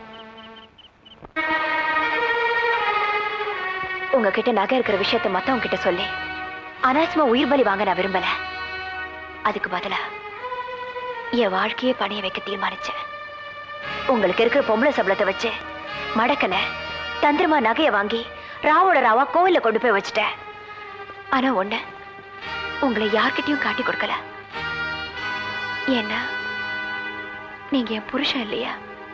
உங்ககிட்ட நகை இருக்கிற விஷயத்த மத்தவங்க கிட்ட சொல்லி அனாவசியமா உயிர் பலி வாங்க நான் விரும்பல அதுக்கு பதிலா என் வாழ்க்கையே பணிய வைக்க தீர்மானிச்சேன் உங்களுக்கு இருக்கிற பொம்பளை சபலத்தை வச்சு மடக்கல தந்திரமா நகைய வாங்கி ராவோட ராவா கோவில்ல கொண்டு போய் வச்சுட்டேன் ஆனா ஒண்ணு உங்களை யார்கிட்டயும் காட்டி கொடுக்கல ஏன்னா நீங்க என் புருஷன் இல்லையா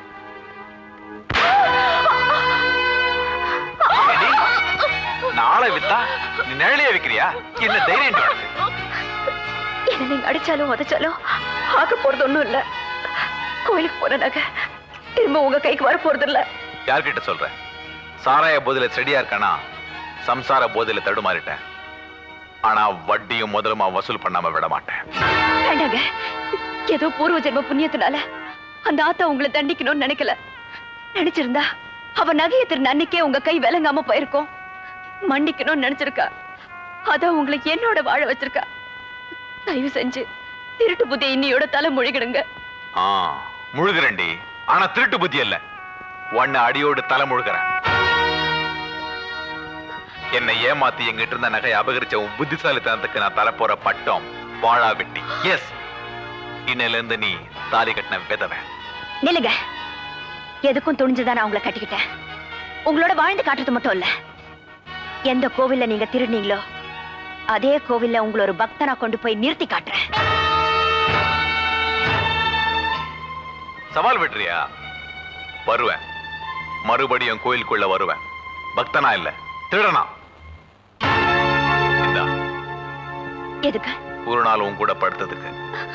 நாளை வித்தா நீ நிழலையே வைக்கிறியா என்ன தைரியம் உனக்கு? என்ன நீங்க அடிச்சாலும் உதைச்சாலும் ஆக போறது ஒண்ணும் இல்ல கோயிலுக்கு போன நகை திரும்ப உங்க கைக்கு வர போறது இல்ல யார்கிட்ட சொல்ற சாராய போதில செடியா இருக்கானா சம்சார போதில தடுமாறிட்டேன் ஆனா வட்டியும் முதலுமா வசூல் பண்ணாம விட மாட்டேன் வேண்டாங்க ஏதோ பூர்வ ஜென்ம புண்ணியத்தினால அந்த ஆத்தா உங்களை தண்டிக்கணும்னு நினைக்கல நினைச்சிருந்தா அவ நகையை திருந்த அன்னைக்கே உங்க கை விளங்காம போயிருக்கும் மன்னிக்கணும்னு நினைச்சிருக்கா அதான் உங்களை என்னோட வாழ வச்சிருக்கா தயவு செஞ்சு திருட்டு புத்தி இன்னியோட தலை முழுகிடுங்க ஆ முழுகிறேன்டி ஆனா திருட்டு புத்தி இல்ல உன்னை அடியோடு தலை முழுகிறேன் என்னை ஏமாத்தி எங்கிட்ட இருந்த நகையை அபகரிச்ச உன் புத்திசாலித்தனத்துக்கு நான் தரப்போற பட்டம் வாழா வெட்டி எஸ் இன்னையில இருந்து நீ தாலி கட்டின விதவன் நில்லுங்க எதுக்கும் துணிஞ்சுதான் நான் உங்களை கட்டிக்கிட்டேன் உங்களோட வாழ்ந்து காட்டுறது மட்டும் இல்ல எந்த கோவில்ல நீங்க திருடுனீங்களோ அதே கோவில்ல உங்களை ஒரு பக்தனா கொண்டு போய் நிறுத்தி காட்டுறேன் சவால் விடுறியா வருவேன் மறுபடியும் கோயிலுக்குள்ள வருவேன் பக்தனா இல்ல திருடனா இந்தா, எதுக்கு ஒரு நாள் உன் கூட படுத்ததுக்கு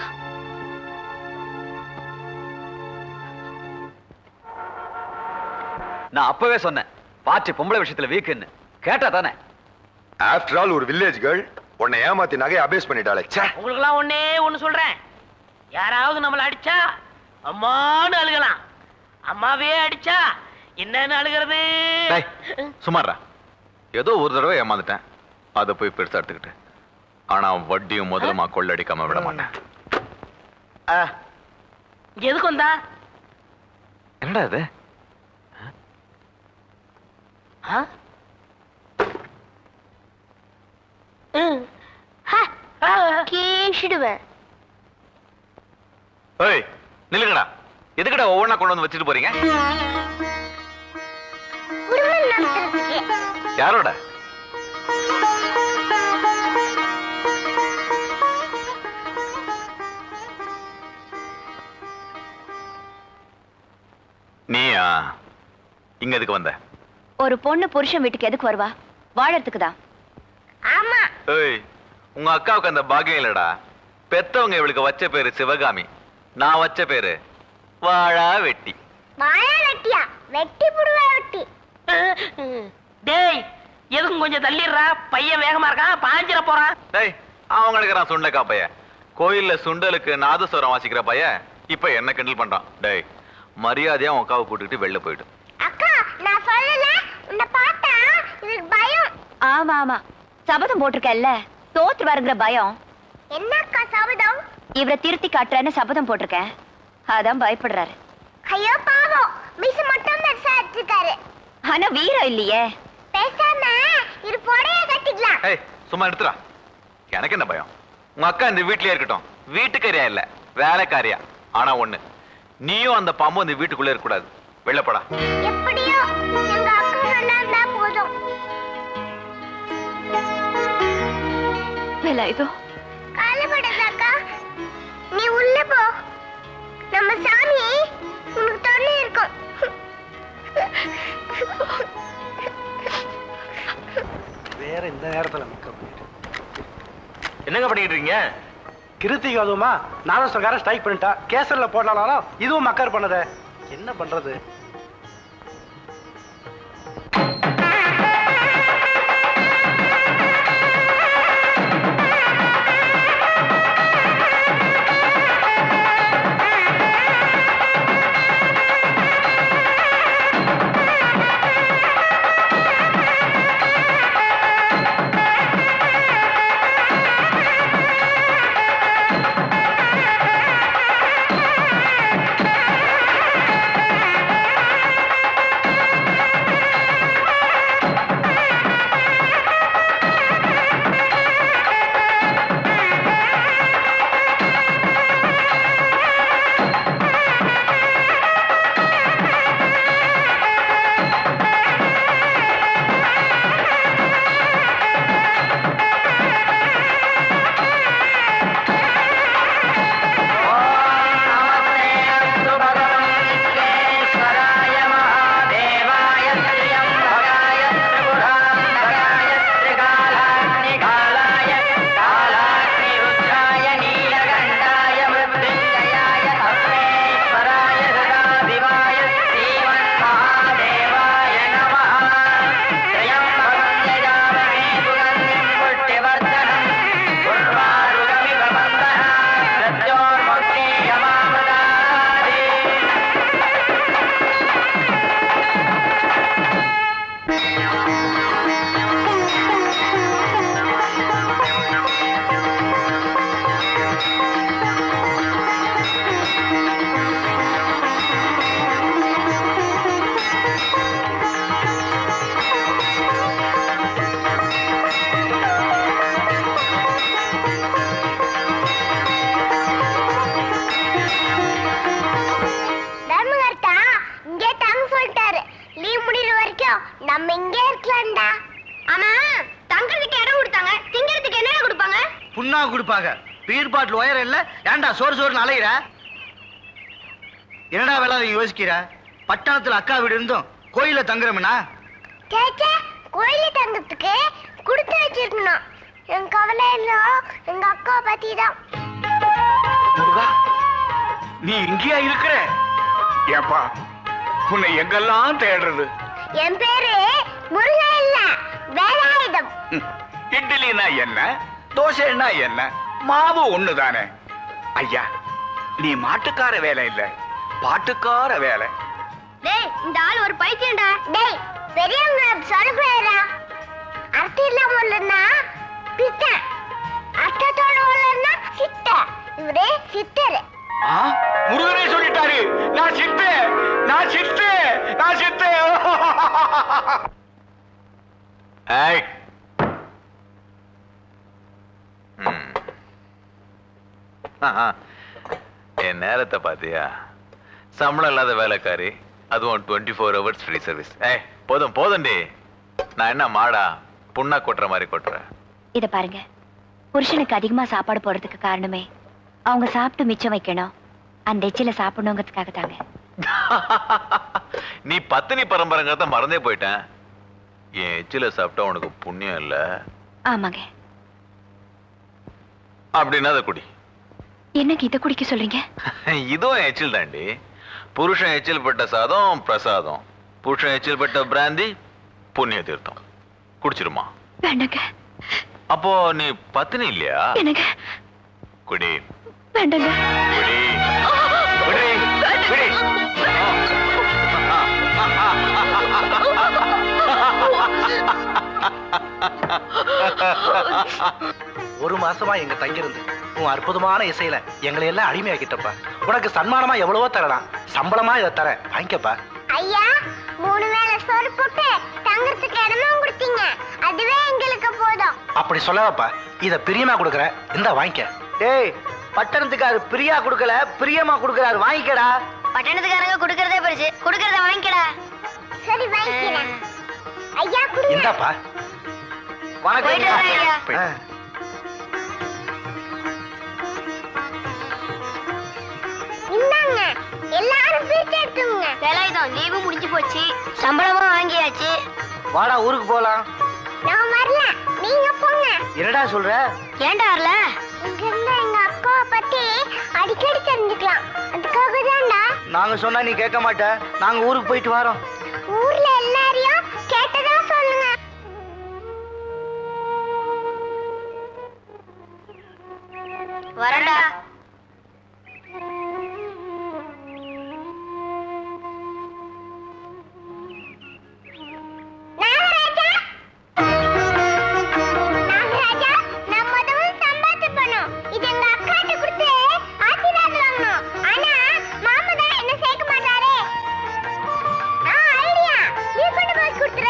நான் அப்பவே சொன்னேன் பாட்டி பொம்பளை விஷயத்துல வீக்குன்னு கேட்டா தானே ஆஃப்டர் ஆல் ஒரு வில்லேஜ் கேர்ள் உன்னை ஏமாத்தி நகையை அபேஸ் பண்ணிட்டாளே ச்சே உங்களுக்கெல்லாம் ஒண்ணே ஒண்ணு சொல்றேன் யாராவது நம்மள அடிச்சா அம்மான்னு அழுகலாம் அம்மாவே அடிச்சா என்னன்னு அழுகிறது டேய், சும்மாடா ஏதோ ஒரு தடவை ஏமாந்துட்டேன் அதை போய் பெருசா எடுத்துக்கிட்டு ஆனா வட்டியும் முதலுமா கொள்ளடிக்காம விட மாட்டேன் எதுக்கு வந்தா என்னடா இது ஆ? ம். ஆ. கேஷிடுவேன் ஏய் நில்லுங்கடா எதுக்குடா ஒவ்வொன்றா கொண்டு வந்து வச்சுட்டு போறீங்க யாரோட நீயா இங்க எதுக்கு வந்த ஒரு பொண்ணு புருஷன் வீட்டுக்கு எதுக்கு வருவா வாழறதுக்கு தான் ஆமா ஏய் உங்க அக்காவுக்கு அந்த பாக்கியம் இல்லடா பெத்தவங்க இவளுக்கு வச்ச பேரு சிவகாமி நான் வச்ச பேரு வாழா வெட்டி வாழை வெட்டியா வெட்டி புடுவா வெட்டி டேய் எதுக்கும் கொஞ்சம் தள்ளிடுறா பையன் வேகமா இருக்கான் பாஞ்சிர போறான் டேய் அவங்களுக்கு நான் சுண்டக்கா பையன் கோயில்ல சுண்டலுக்கு நாதஸ்வரம் வாசிக்கிற பையன் இப்ப என்ன கிண்டல் பண்றான் டேய் மரியாதையா உன் அக்காவை கூட்டிட்டு வெளில போயிடு அக்கா நான் சொல்லல உன்னை பார்த்தா இதுக்கு பயம் ஆமா ஆமா சபதம் போட்டிருக்கேன்ல தோற்று வருங்கிற பயம் என்னக்கா சபதம் இவரை திருத்தி காட்டுறேன்னு சபதம் போட்டிருக்கேன் அதான் பயப்படுறாரு ஐயோ பாவம் மிஸ் மட்டும் பெருசா வச்சிருக்காரு ஆனா வீரம் இல்லையே பேசாம இரு புடைய கட்டிக்கலாம் ஏய் சும்மா எடுத்துடா எனக்கு என்ன பயம் உங்க அக்கா இந்த வீட்லயே இருக்கட்டும் வீட்டுக்காரியா இல்ல வேலைக்காரியா ஆனா ஒண்ணு நீயும் அந்த பாம்பும் இந்த வீட்டுக்குள்ள இருக்க கூடாது வெளில போடா எப்படியோ எங்க அக்கா சொன்னா போதும் வேலை இதோ கவலைப்படாதக்கா நீ உள்ள போ நம்ம சாமி உனக்கு துணை இருக்கும் வேற இந்த நேரத்துல மேக்கப் என்னங்க பண்ணிட்டு இருக்கீங்க கிருத்திகை அதுவுமா நாதஸ்வரக்காரன் ஸ்ட்ரைக் பண்ணிட்டா கேசர்ல போடலாலும் இதுவும் மக்கர் பண்ணதே என்ன பண்றது ஆ தான் கொடுப்பாங்க பீர் பாட்டில் ஒயர் இல்ல ஏன்டா சோறு சோறுன்னு அலையிற என்னடா வேலை நீ யோசிக்கிற பட்டணத்துல அக்கா வீடு இருந்தும் கோயில்ல தங்குறோம்னா சேச்சே கோயில தங்கத்துக்கு கொடுத்து வச்சிருக்கணும் என் கவலை எல்லாம் எங்க அக்கா பத்தி தான் முருகா நீ இங்கேயா இருக்கிற ஏப்பா உன்னை எங்கெல்லாம் தேடுறது என் பேரு முருகன் இல்ல வேலாயுதம் ம், இட்லினா என்ன தோசைன்னா என்ன மாவு ஒண்ணுதானே ஐயா நீ மாட்டுக்கார வேலை இல்ல பாட்டுக்கார வேலை டேய் இந்த ஆள் ஒரு பைத்தியம்டா டேய் பெரியவங்க சொல்லக்கூடாதா அர்த்தம் இல்லாம உள்ளனா பித்த அர்த்தத்தோட உள்ளனா சித்த இவரே சித்தர் ஆ, முருகனே சொல்லிட்டாரு நான் சித்து நான் சித்து நான் சித்து ஏய் ம். ஆஹா. என் நேரத்தை பாத்தியா சம்பளம் இல்லாத வேலைக்காரி அதுவும் twenty four hours free service ஏய் போதும் போதும்டி நான் என்ன மாடா புண்ணா கொட்டுற மாதிரி கொட்டுறேன் இத பாருங்க புருஷனுக்கு அதிகமா சாப்பாடு போடுறதுக்கு காரணமே அவங்க சாப்பிட்டு மிச்சம் வைக்கணும் அந்த எச்சில சாப்பிடணுங்கிறதுக்காக தாங்க நீ பத்தினி பரம்பரைங்கிறத மறந்தே போயிட்டேன் என் எச்சில சாப்பிட்டா உனக்கு புண்ணியம் இல்ல ஆமாங்க அப்படின்னா அதை குடி என்னங்க இத குடிக்க சொல்றீங்க இதுவும் எச்சில் தாண்டி புருஷன் எச்சில் பட்ட சாதம் பிரசாதம் புருஷன் எச்சில் பட்ட பிராந்தி புண்ணிய தீர்த்தம் குடிச்சிருமா வேண்டாங்க அப்போ நீ பத்தினி இல்லையா என்னங்க குடி வேண்டாங்க குடி குடி குடி ஒரு மாசமா எங்க தங்கியிருந்து உன் அற்புதமான இசையில எங்களை எல்லாம் அடிமையாக்கிட்டப்பா உனக்கு சன்மானமா எவ்வளவோ தரலாம் சம்பளமா இதை தரேன் வாங்கிக்கப்பா ஐயா மூணு வேளை சோறு போட்டு தங்கறதுக்கு இடமும் கொடுத்தீங்க அதுவே எங்களுக்கு போதும் அப்படி சொல்லாதப்பா இத பிரியமா கொடுக்குறேன் இந்த வாங்கிக்க டேய் பட்டணத்துக்காரு பிரியா கொடுக்கல பிரியமா கொடுக்கறாரு வாங்கிக்கடா பட்டணத்துக்காரங்க கொடுக்கறதே பெருசு கொடுக்கறத வாங்கிக்கடா சரி வாங்கிக்கிறேன் ஐயா குடுங்க இந்தாப்பா வணக்கம் போயிட்டு வரேன் ஐயா. ஆ. இந்தாங்க எல்லாரும் பிரிச்சு எடுத்துங்க வேலாயுதம் லீவு முடிஞ்சு போச்சு சம்பளமும் வாங்கியாச்சு வாடா ஊருக்கு போலாம் நான் வரல நீங்க போங்க என்னடா சொல்ற ஏன்டா வரல இங்க இருந்து எங்க அக்காவை பத்தி அடிக்கடி தெரிஞ்சுக்கலாம் அதுக்காக தான்டா நாங்க சொன்னா நீ கேட்க மாட்ட நாங்க ஊருக்கு போயிட்டு வரோம் ஊர்ல எல்லாரையும் கேட்டதா சொல்லுங்க வரடா நாகராஜா நாகராஜா நம்ம முதல்ல சம்பாதிச்சு பண்ணோம் இது எங்க அக்காட்ட கொடுத்து ஆசீர்வாதம் வாங்கணும் ஆனா மாமா தான் என்ன சேர்க்க மாட்டாரே ஆ ஐடியா நீ கொண்டு போய் கொடுத்துரு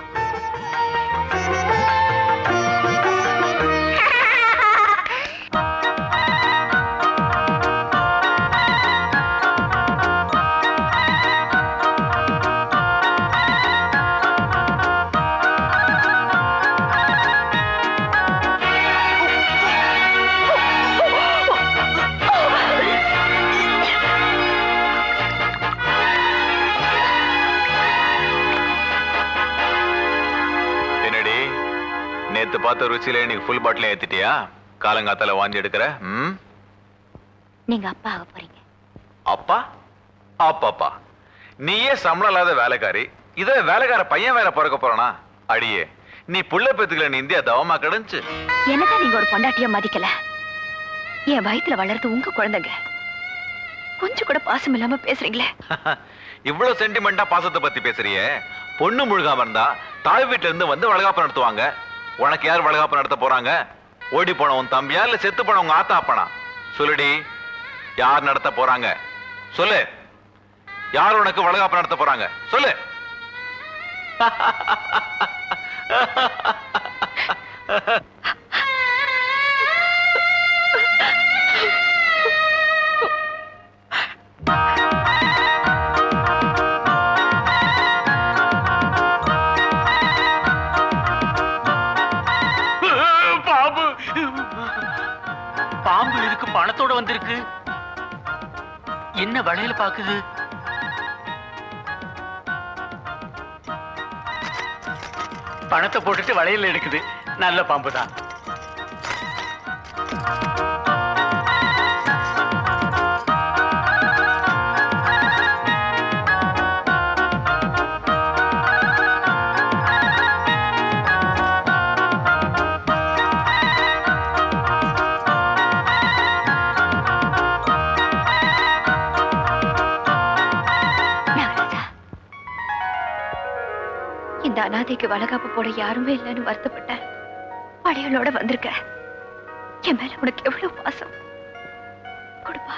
என்னடி நேத்து பார்த்த ருச்சியில இன்னைக்கு ஃபுல் பாட்டில் ஏத்திட்டியா காலங்காத்தால வாந்தி எடுக்கிற ம் நீங்க அப்பா ஆக போறீங்க அப்பா அப்பாப்பா நீயே சம்பளம் இல்லாத வேலைக்காரி இதே வேலைக்கார பையன் வேற பிறக்க போறானா அடியே நீ புள்ள பெத்துக்கல நீ இந்தியா தவமா கிடந்துச்சு என்னதான் நீங்க ஒரு பொண்டாட்டிய மதிக்கல என் வயித்துல வளர்றது உங்க குழந்தைங்க கொஞ்சம் கூட பாசம் இல்லாம பேசுறீங்களே இவ்வளவு சென்டிமெண்டா பாசத்தை பத்தி பேசுறியே பொண்ணு முழுகாம இருந்தா தாய் வீட்டுல இருந்து வந்து வளகாப்பு நடத்துவாங்க உனக்கு யார் வளகாப்பு நடத்த போறாங்க ஓடி போன உன் தம்பியா இல்ல செத்து போன உங்க ஆத்தா அப்பனா சொல்லுடி யார் நடத்த போறாங்க சொல்லு யார் உனக்கு வளகாப்பு நடத்த போறாங்க சொல்லு பாபு வந்திருக்கு என்ன வளையல பாக்குது பணத்தை போட்டுட்டு வளையல் எடுக்குது நல்ல பாம்பு தான் நாகராஜா இந்த அனாதைக்கு வளகாப்பு போட யாருமே இல்லைன்னு வருத்தப்பட்டேன் படையலோட வந்திருக்க என் மேல உனக்கு எவ்வளவு பாசம் கொடுப்பா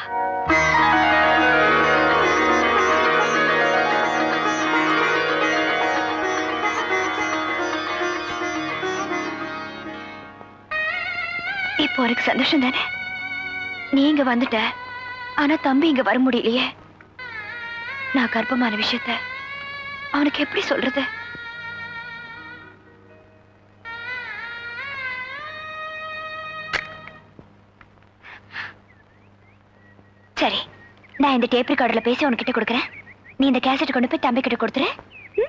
இப்போ உனக்கு சந்தோஷம் தானே நீ இங்க வந்துட்ட ஆனா தம்பி இங்க வர முடியலையே நான் கர்ப்பமான விஷயத்த அவனுக்கு எப்படி சொல்றது சரி நான் இந்த டேப் ரெக்கார்டர்ல பேசி உனக்கிட்ட கொடுக்குறேன் நீ இந்த கேசட் கொண்டு போய் தம்பி கிட்ட கொடுத்துரு ம்?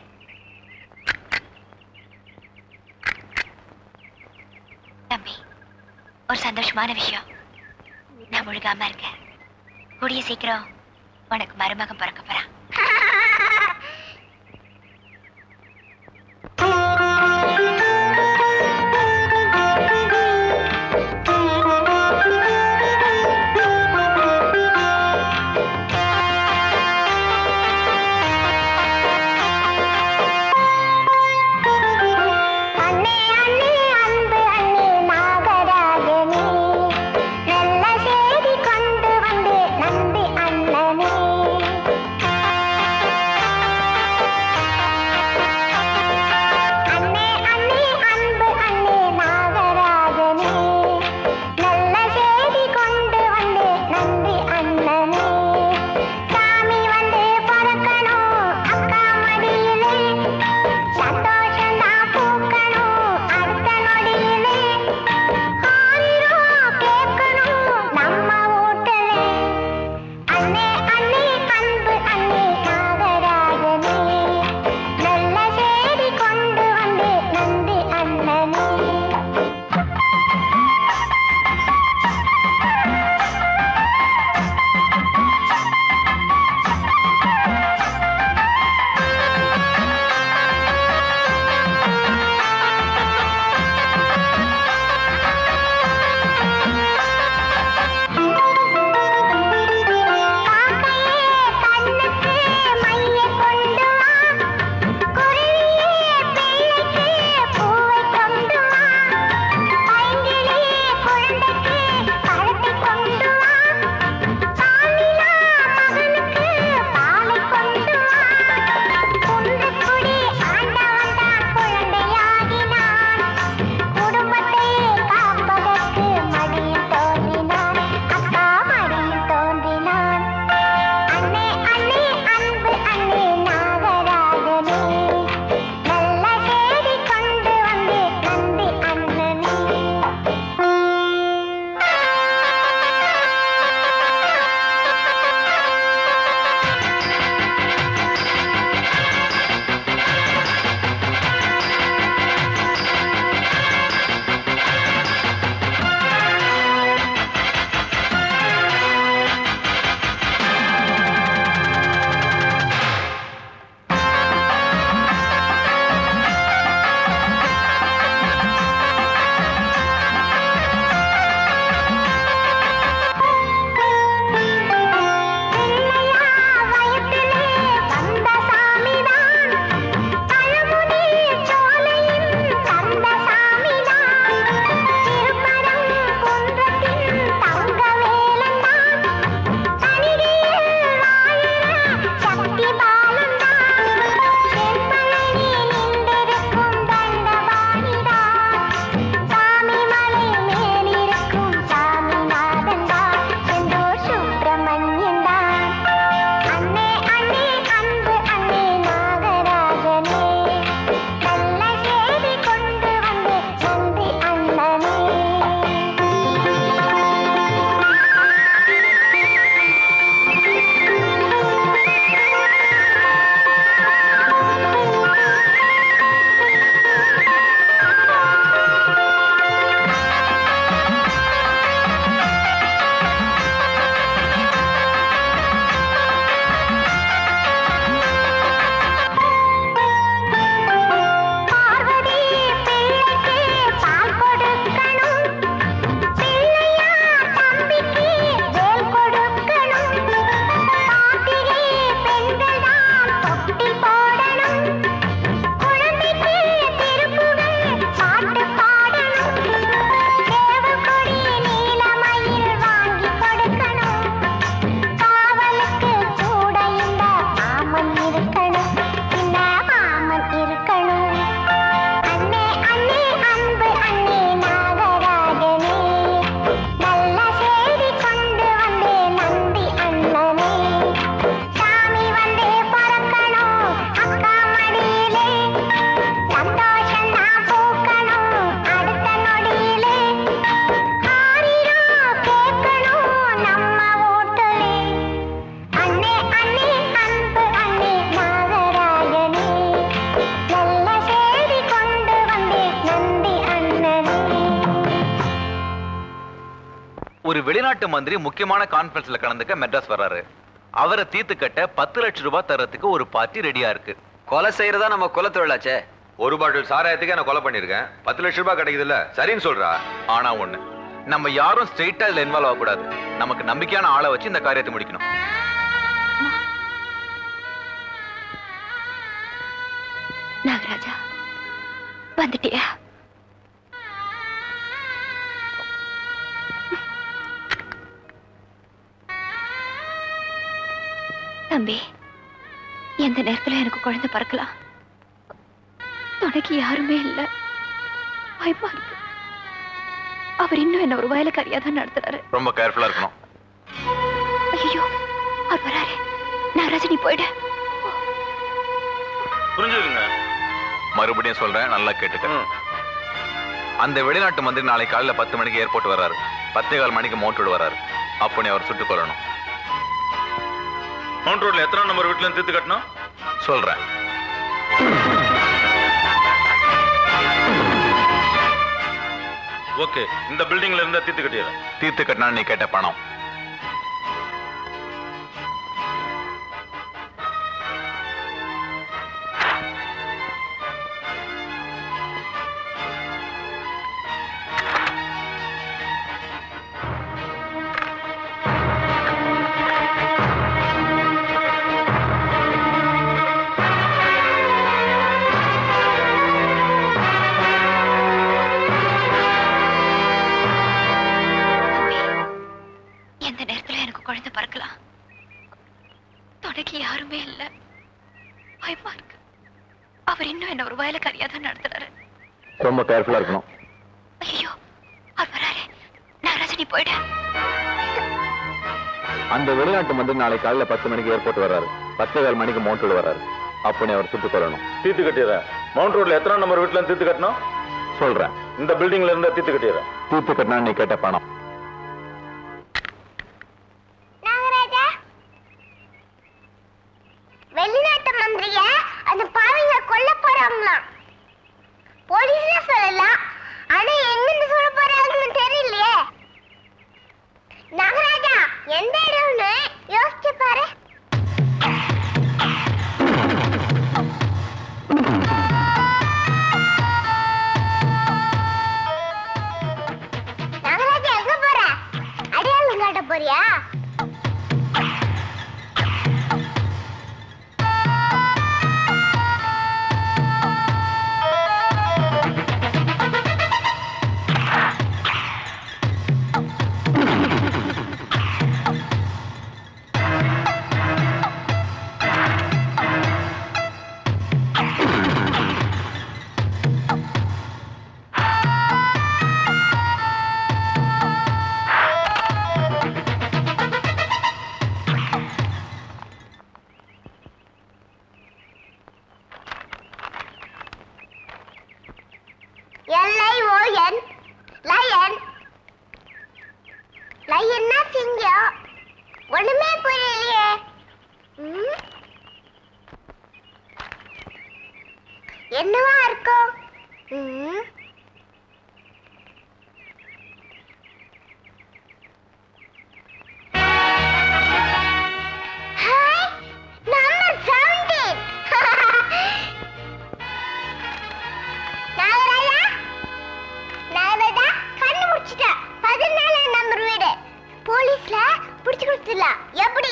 தம்பி ஒரு சந்தோஷமான விஷயம் நான் முழுகாம இருக்கேன் கூடிய சீக்கிரம் உனக்கு மருமகன் பிறக்க போறான் அண்ணே அண்ணே அன்பு அண்ணே நாகராஜனே நல்ல செய்தி கொண்டு வந்தே நம்பி அண்ணனே வெளிநாட்டு மந்திரி முக்கியமான கான்ஃபரன்ஸ்ல கலந்துக்க மெட்ராஸ் வர்றாரு அவரை தீர்த்து கட்ட பத்து லட்சம் ரூபாய் தர்றதுக்கு ஒரு பார்ட்டி ரெடியா இருக்கு கொலை செய்யறதா நம்ம குலத்தொழிலாச்சே ஒரு பாட்டில் சாராயத்துக்கு நான் கொலை பண்ணிருக்கேன் பத்து லட்சம் ரூபாய் கிடைக்குதுல்ல சரின்னு சொல்றா ஆனா ஒண்ணு நம்ம யாரும் ஸ்ட்ரெயிட்டா இதுல இன்வால்வ் ஆகக்கூடாது நமக்கு நம்பிக்கையான ஆளை வச்சு இந்த காரியத்தை முடிக்கணும் நாகராஜா வந்துட்டியா தம்பி எந்த நேரத்துல எனக்கு குழந்தை பிறக்கலாம் துணைக்கு யாருமே இல்ல பயமா இருக்கு அவர் இன்னும் என்ன ஒரு வயலுக்காரியா தான் நடத்துறாரு ரொம்ப கேர்ஃபுல்லா இருக்கணும் ஐயோ அவர் வராரு நாகராஜா நீ போயிடு புரிஞ்சுதுங்க மறுபடியும் சொல்றேன் நல்லா கேட்டுக்க அந்த வெளிநாட்டு மந்திரி நாளை காலையில பத்து மணிக்கு ஏர்போர்ட் வர்றாரு பத்தே கால் மணிக்கு மோட்டோடு வர்றாரு அப்போ நீ அவர் சுட்டுக் கொல்லணும் மவுண்ட் ரோட்ல எத்தனை நம்பர் வீட்டுல இருந்து தீர்த்து கட்டணும் சொல்றேன் ஓகே இந்த பில்டிங்ல இருந்தா தீர்த்து கட்டிடுறேன் தீர்த்து கட்டினா நீ கேட்ட பணம் எந்த நேரத்துல எனக்கு குழந்தை பிறக்கலாம் துணைக்கு யாருமே இல்ல பயமா இருக்கு அவர் இன்னும் என்ன ஒரு வயலுக்காரியா தான் நடத்துறாரு ரொம்ப கேர்ஃபுல்லா இருக்கணும் ஐயோ அவர் வராரு நாகராஜா நீ போயிடு அந்த வெளிநாட்டு மந்திரி நாளை காலையில பத்து மணிக்கு ஏர்போர்ட் வர்றாரு பத்தே கால் மணிக்கு மோட்டோடு வர்றாரு அப்போ நீ அவர் சுட்டுக் கொல்லணும் தீர்த்து கட்டிடுறேன் மவுண்ட் ரோட்ல எத்தனை நம்பர் வீட்டுல இருந்து தீர்த்து கட்டணும் சொல்றேன் இந்த பில்டிங்ல இருந்தா தீர்த்து கட்டிடுறேன் தீர்த்து கட்டினா நீ கேட்ட பணம் நாகராஜா வெளிநாட்டு மந்திரிய அந்த பாவிங்க கொல்ல போறாங்களாம் போலீஸ்ல சொல்லலாம் ஆனா எங்கிருந்து சொல்ல போறாங்கன்னு தெரியலையே நாகராஜா எந்த இடம்னு யோசிச்சு பாரு நாகராஜா எங்க போற அடையாளம் காட்ட போறியா எல்ஐஓஎன் லயன் லயன்னா சிங்கம் ஒண்ணுமே புரியலையே ம்? என்னவா இருக்கும் ம்? Hi, number 17. நாகராஜா நாகராஜா கண்டுபிடிச்சிட்ட பதினாலாம் நம்பர் வீடு போலீஸ்ல பிடிச்சு கொடுத்துடலாம் எப்படி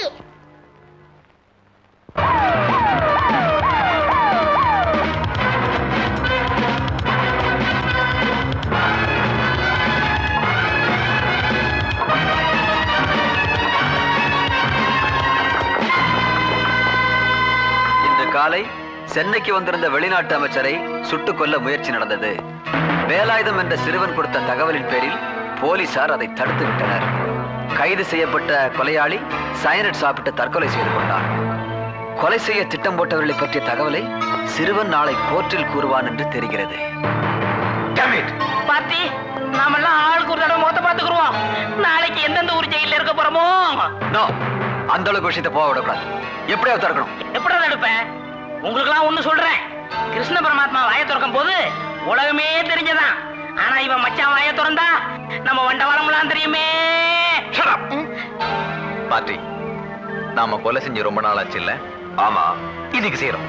இன்று காலை சென்னைக்கு வந்திருந்த வெளிநாட்டு அமைச்சரை சுட்டுக் கொல்ல முயற்சி நடந்தது வேலாயுதம் என்ற சிறுவன் கொடுத்த தகவலின் பேரில் போலீசார் அதை தடுத்து விட்டனர் கைது செய்யப்பட்ட கொலையாளி சயனட் சாப்பிட்டு தற்கொலை செய்து கொண்டான் கொலை செய்ய திட்டம் போட்டவர்களை பற்றிய தகவலை சிறுவன் நாளை கோர்ட்டில் கூறுவான் என்று தெரிகிறது பாத்தி நாமெல்லாம் ஆளுக்கு ஒரு தடவை மொத்த பாத்துக்குருவோம் நாளைக்கு எந்தெந்த ஊர் ஜெயில இருக்க போறோமோ நோ அந்த அளவுக்கு விஷயத்தை போக விடக்கூடாது எப்படியாவது திறக்கணும் எப்படி தடுப்பேன் உங்களுக்கெல்லாம் ஒண்ணு சொல்றேன் கிருஷ்ண பரமாத்மா வாயை திறக்கும் போது உலகமே தெரிஞ்சதான் ஆனா இவன் மச்சான் வாய திறந்தா நம்ம வண்ட வளம்லாம் தெரியுமே பாட்டி நாம கொலை செஞ்சு ரொம்ப நாள் ஆச்சு இல்ல ஆமா இன்னைக்கு செய்யறோம்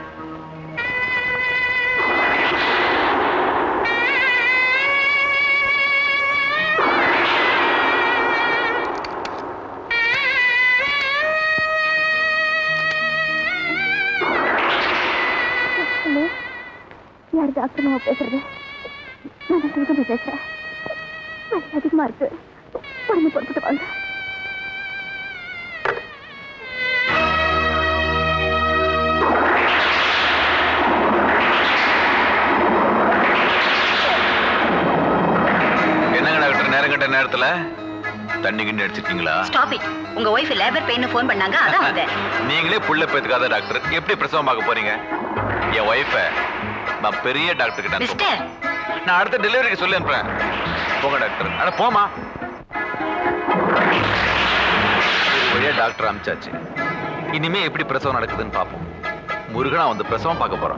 ஹலோ யார் டாக்டர் மாமா பேசுறது நான் தான் துர்கா பேசுறேன் வலி அதிகமா இருக்கு உடனே பொறுத்துட்டு வாங்க என்னங்க டாக்டர் நேரம் கட்ட நேரத்துல தண்ணி கிண்ணி அடிச்சிருக்கீங்களா ஸ்டாப் இட் உங்க ஒய்ஃப் லேபர் பெயின் ஃபோன் பண்ணாங்க அதான் வந்தேன் நீங்களே புள்ள பேத்துக்காத டாக்டர் எப்படி பிரசவம் பார்க்க போறீங்க என் ஒய்ஃப நான் பெரிய டாக்டர் கிட்ட அனுப்புறேன். மிஸ்டர் நான் அடுத்த டெலிவரிக்கு சொல்லி அனுப்புறேன் போங்க டாக்டர் அட போமா ஒரு வழியா டாக்டர் அனுப்பிச்சாச்சு இனிமே எப்படி பிரசவம் நடக்குதுன்னு பார்ப்போம் முருகனா வந்து பிரசவம் பார்க்க போறோம்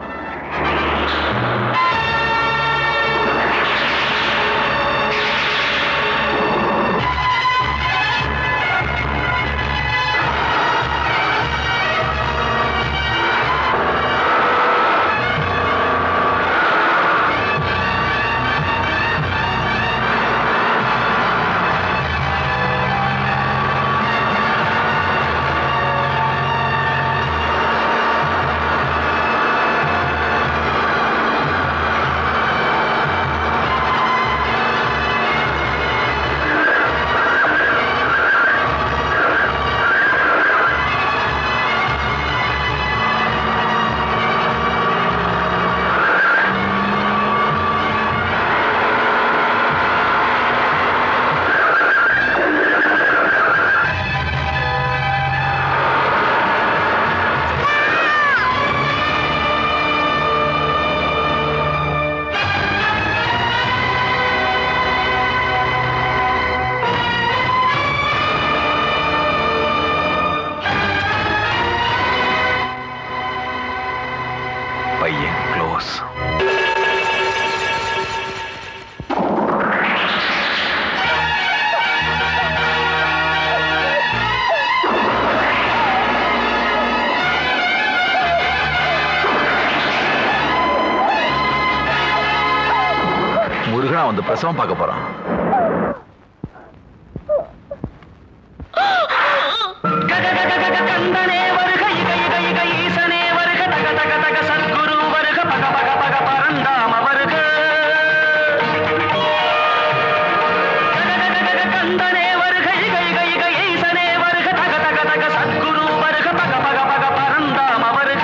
பையன் க்ளோஸ் முருகனா வந்து பிரசவம் பார்க்க போறான் கந்தனே வருக இக இக இக ஈசனே வருக தக தக தக சத்குரு வருக பக பக பக பரந்தாம வருக கந்தனே வருக இக இக இக ஈசனே வருக தக தக தக சத்குரு வருக பக பக பக பரந்தாம வருக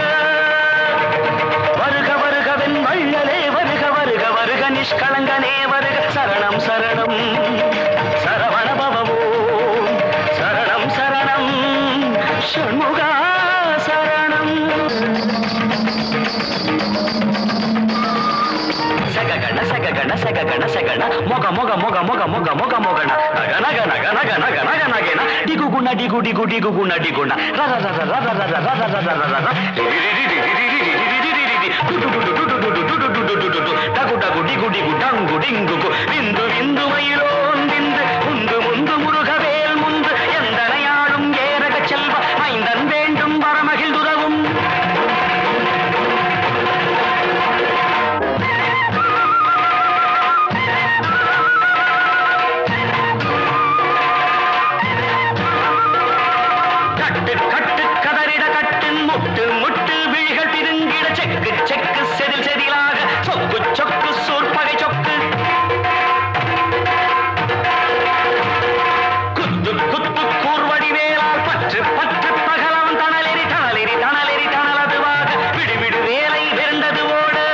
வருக வருக வெண் வள்ளலே வருக வருக வருக நிஷ்களங்கனே வருக சரணம் சரணம் சரவண பவமோ சரணம் சரணம் ஷண்முகா சரணம் சககண சககண சககண சகண மொக மொக மொக மொக மொக மொக மொகண நக நக நக நக நக நக நகேன டிகு குண டிகு டிகு டிகு குண டிகுண ர ர ர ர ர ர ர ர ர ர ர ர ர ரி ரி ரி ரி ரி ரி ரி ரி ரி ரி ரி ரி டு டு டு டு டு டு டு டு டு டு டு டு டு டகு டகு டிகு டிகு டங்கு டிங்கு கு விந்து விந்து மயிலோன் விந்து முந்து முந்து முருகவேல் முந்து எந்தனையாடும் ஏரக செல்வ மைந்தன் வேண்டும் வரமகிழ் துறவும் கட்டு கட்டு கதறிட கட்டின் முட்டு முட்டு விழிகள் பிதுங்கிட செக்கு செக்கு செதில் செதிலாக சொக்கு சொக்கு சூர்பகை சொக்கு குத்து குத்து கூர்வடி வேளால் பற்று பற்று பகலவன் தணலெறி தணலெறி தணலெறி தணலதுவாக விடு விடு வேலை விருந்தது ஓடு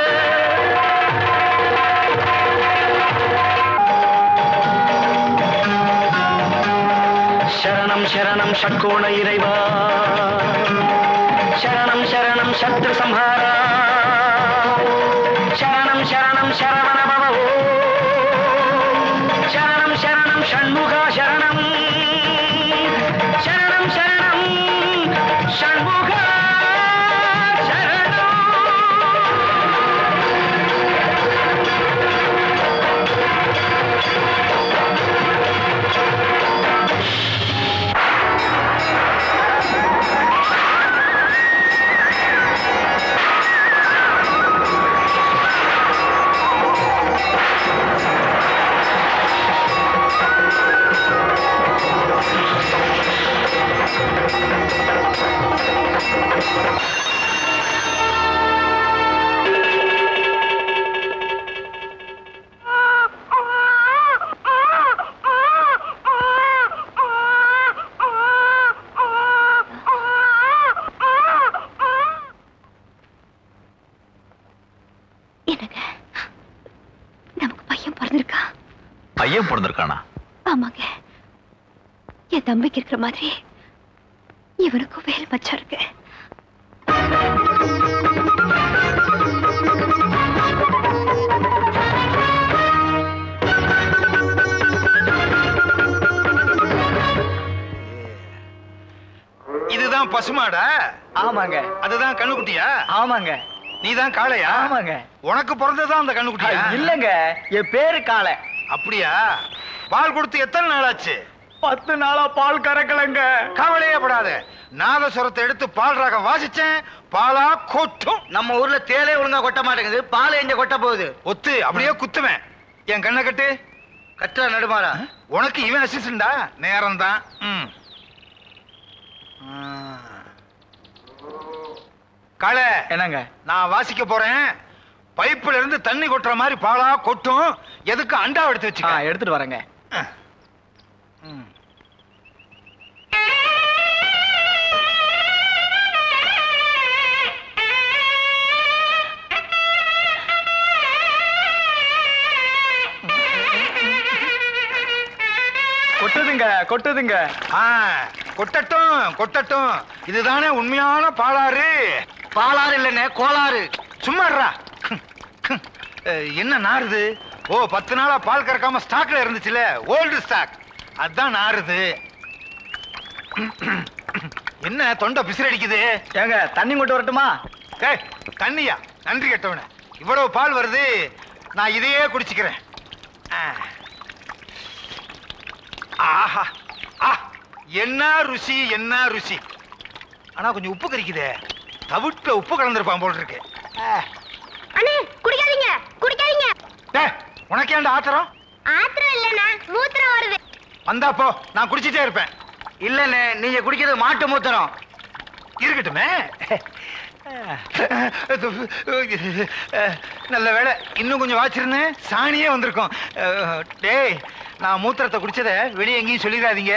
சரணம் சரணம் ஷட்கோண இறைவா சரணம் சரணம் சத்ரு சம்ஹாரா சரணம் சரணம் சரவண பவோ சரணம் சரணம் ஷண்முகா சரணம் சரணம் சரணம் ஷண்முகா சரணம் பையன் பிறந்திருக்கானா ஆமாங்க என் தம்பிக்கு இருக்கிற மாதிரி இவனுக்கும் வேல் மச்சம் இருக்கு இதுதான் பசுமாடா ஆமாங்க அதுதான் கண்ணுக்குட்டியா ஆமாங்க நீதான் காளையா ஆமாங்க உனக்கு பிறந்ததுதான் அந்த கண்ணுக்குட்டியா இல்லங்க என் பேரு காளை அப்படியா பால் கொடுத்து எத்தனை நாள் ஆச்சு பத்து நாளா பால் கறக்கலங்க கவலையே படாத நாதஸ்வரத்தை எடுத்து பால் ராகம் வாசிச்சேன் பாலா கொட்டும் நம்ம ஊர்ல தேலே ஒழுங்கா கொட்ட மாட்டேங்குது பால் எங்க கொட்ட போகுது ஒத்து அப்படியே குத்துவேன் என் கண்ணை கட்டு கற்றா நடுமாறா உனக்கு இவன் அசிஸ்டண்டா நேரம் தான் காளை என்னங்க நான் வாசிக்க போறேன் பைப்புல இருந்து தண்ணி கொட்டுற மாதிரி பாலா கொட்டும் எதுக்கு அண்டா எடுத்து ஆ, வச்சுக்க எடுத்துட்டு வரேங்க கொட்டுதுங்க கொட்டுதுங்க ஆ, கொட்டட்டும் கொட்டட்டும் இதுதானே உண்மையான பாலாறு பாலாறு இல்லைண்ணே கோளாறு சும்மா இருடா. அஹ், என்ன நாறுது ஓ பத்து நாளா பால் கறக்காம ஸ்டாக்ல இருந்துச்சுல ஓல்டு ஸ்டாக் அதான் நாறுது என்ன தொண்டை பிசிறடிக்குது ஏங்க தண்ணி கொண்டு வரட்டுமா ஏய் தண்ணியா நன்றி கெட்டவன இவ்வளவு பால் வருது நான் இதையே குடிச்சுக்கிறேன் ஆ. ஆஹா ஆ என்ன ருசி என்ன ருசி ஆனா கொஞ்சம் உப்பு கறிக்குதே தவிட்டுல உப்பு கலந்துருப்பான் போல் இருக்கு ஆ. அண்ணே குடிக்காதீங்க குடிக்காதீங்க டேய், உனக்கு ஏன்டா ஆத்திரம் ஆத்திரம் இல்லண்ணா மூத்திரம் வருது வந்தா போ நான் குடிச்சிட்டே இருப்பேன் இல்லண்ணே நீங்க குடிக்கிறது மாட்டு மூத்திரம் இருக்கட்டுமே நல்ல வேளை இன்னும் கொஞ்சம் வாச்சிருந்தேன் சாணியே வந்திருக்கும் அஹ், டேய் நான் மூத்திரத்தை குடிச்சத வெளியே எங்கேயும் சொல்லிடாதீங்க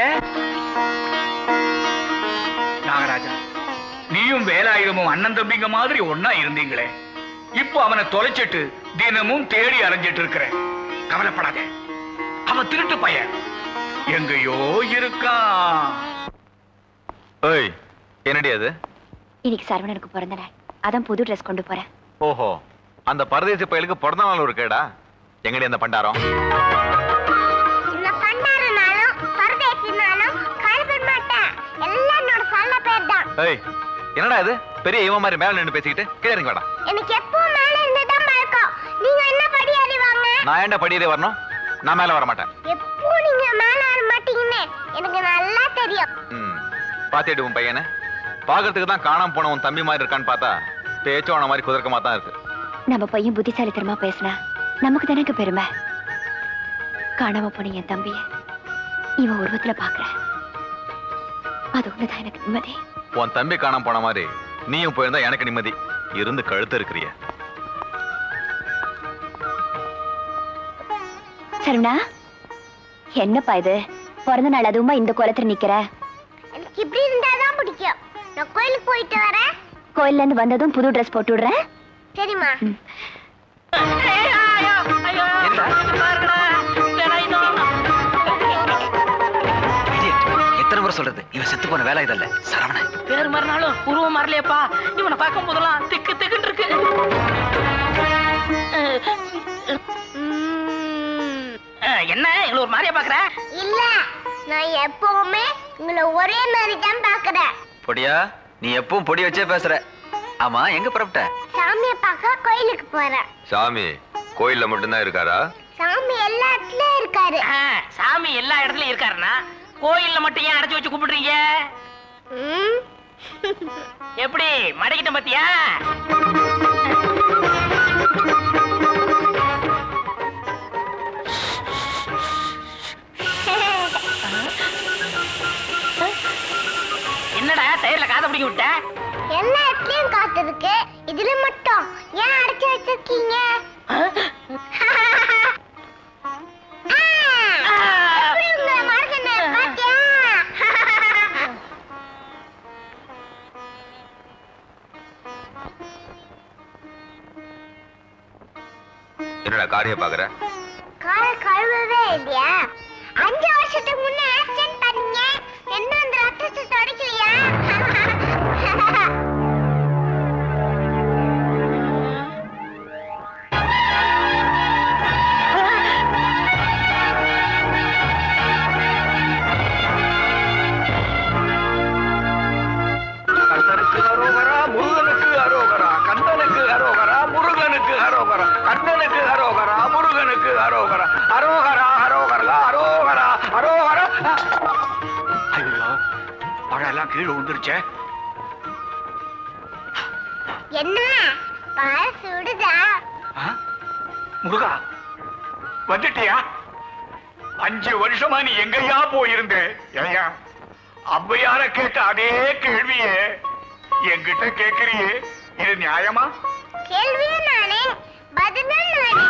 நாகராஜா நீயும் வேலாயுதமும் அண்ணன் தம்பிங்க மாதிரி ஒன்னா இருந்தீங்களே இப்போ அவனை தொலைச்சிட்டு தினமும் தேடி அலைஞ்சிட்டு இருக்கிற கவலைப்படாத அவன் திருட்டு பையன் எங்கேயோ இருக்கான் ஏய் என்னடி அது இன்னைக்கு சரவணனுக்கு பிறந்த நாள் அதான் புது ட்ரெஸ் கொண்டு போறேன் ஓஹோ அந்த பரதேசி பயலுக்கு பிறந்த நாள் ஒரு கேடா எங்கடி அந்த பண்டாரம் இந்த பண்டாரனாலும் பரதேசினாலும் கழுவிட மாட்டேன் எல்லாம் என்னோட சொல்ல பேர் தான் ஏய் என்னடா இது பெரிய இவன் மாதிரி மேல நின்று பேசிக்கிட்டு கீழே இறங்கி வாடா எனக்கு எப்பவும் மேல இருந்து தான் பழக்கம் நீங்க என்ன படி அறிவாங்க நான் ஏன்டா படியதே வரணும் நான் மேல வர மாட்டேன் எப்போ நீங்க மேல வர மாட்டீங்கன்னு எனக்கு நல்லா தெரியும் ம் பாத்திட்டு உன் பையனை பாக்கிறதுக்கு தான் காணாம போன உன் தம்பி மாதிரி இருக்கான்னு பார்த்தா பேச்சோன மாதிரி குதிர்க்கமா தான் இருக்கு நம்ம பையன் புத்திசாலித்தனமா பேசினா நமக்கு தானே பெருமை காணாம போன என் தம்பிய இவன் உருவத்துல பாக்குறேன் அது ஒண்ணுதான் எனக்கு நிம்மதி உன் தம்பி காணாம போன மாதிரி நீயும் போயிருந்தா எனக்கு நிம்மதி இருந்து கழுத்து இருக்கிறிய சரவணா என்னப்பா இது பிறந்த நாள் அதுவுமா இந்த குளத்துல நிக்கிற எனக்கு இப்படி இருந்தாதான் பிடிக்கும் நான் கோயிலுக்கு போயிட்டு வரேன் கோயில்ல இருந்து வந்ததும் புது ட்ரெஸ் போட்டு விடுறேன் சரிம்மா எத்தனை முறை சொல்றது இவன் செத்து போன வேலை இதல்ல சரவணன் பேர் மறுநாளும் உருவம் மாறலையப்பா இவனை பார்க்கும் போதெல்லாம் திக்கு திக்குன்னு இருக்கு அஹ், என்ன எங்களை ஒரு மாதிரியா பாக்குற இல்ல நான் எப்பவுமே உங்களை ஒரே மாதிரி தான் பாக்குறேன் பொடியா நீ எப்பவும் பொடி வச்சே பேசுற ஆமா எங்க புறப்பட்ட சாமியை பார்க்க கோயிலுக்கு போறேன் சாமி கோயில்ல மட்டும்தான் இருக்காரா சாமி எல்லா இடத்துலயும் இருக்காரு அஹ், சாமி எல்லா இடத்துலயும் இருக்காருன்னா கோயில்ல மட்டும் ஏன் அடைச்சு வச்சு கூப்பிடுறீங்க ம், எப்படி மடக்கிட்ட பாத்தியா என்னடா டயர்ல காதை பிடிக்க விட்ட எல்லா இடத்துலயும் காத்து இருக்கு இதுல மட்டும் ஏன் அடைச்சு வச்சிருக்கீங்க ஆ, எப்படி உங்களை மறக்கணும் பாத்தியா என்னடா காரிய பாக்குற காரை கழுவவே இல்லையா அஞ்சு வருஷத்துக்கு முன்ன ஆக்சிடென்ட் பண்ணீங்க என்ன அந்த ரத்தத்தை தொடக்கலையா கந்தனுக்கு அரோகரா முருகனுக்கு அரோகரா கந்தனுக்கு அரோகரா முருகனுக்கு அரோகரா கந்தனுக்கு அரோகரா முருகனுக்கு அரோகரா அரோகரா அரோகரா அரோகரா அரோகரா ஐயோ பழம் எல்லாம் கீழே விழுந்துருச்சே என்ன பால் சுடுதா ஆ? முருகா வந்துட்டியா அஞ்சு வருஷமா நீ எங்கயா போயிருந்த ஏயா அவ்வையார கேட்ட அதே கேள்வியே என்கிட்ட கேக்குறியே இது நியாயமா கேள்வியே நானே பதிலும்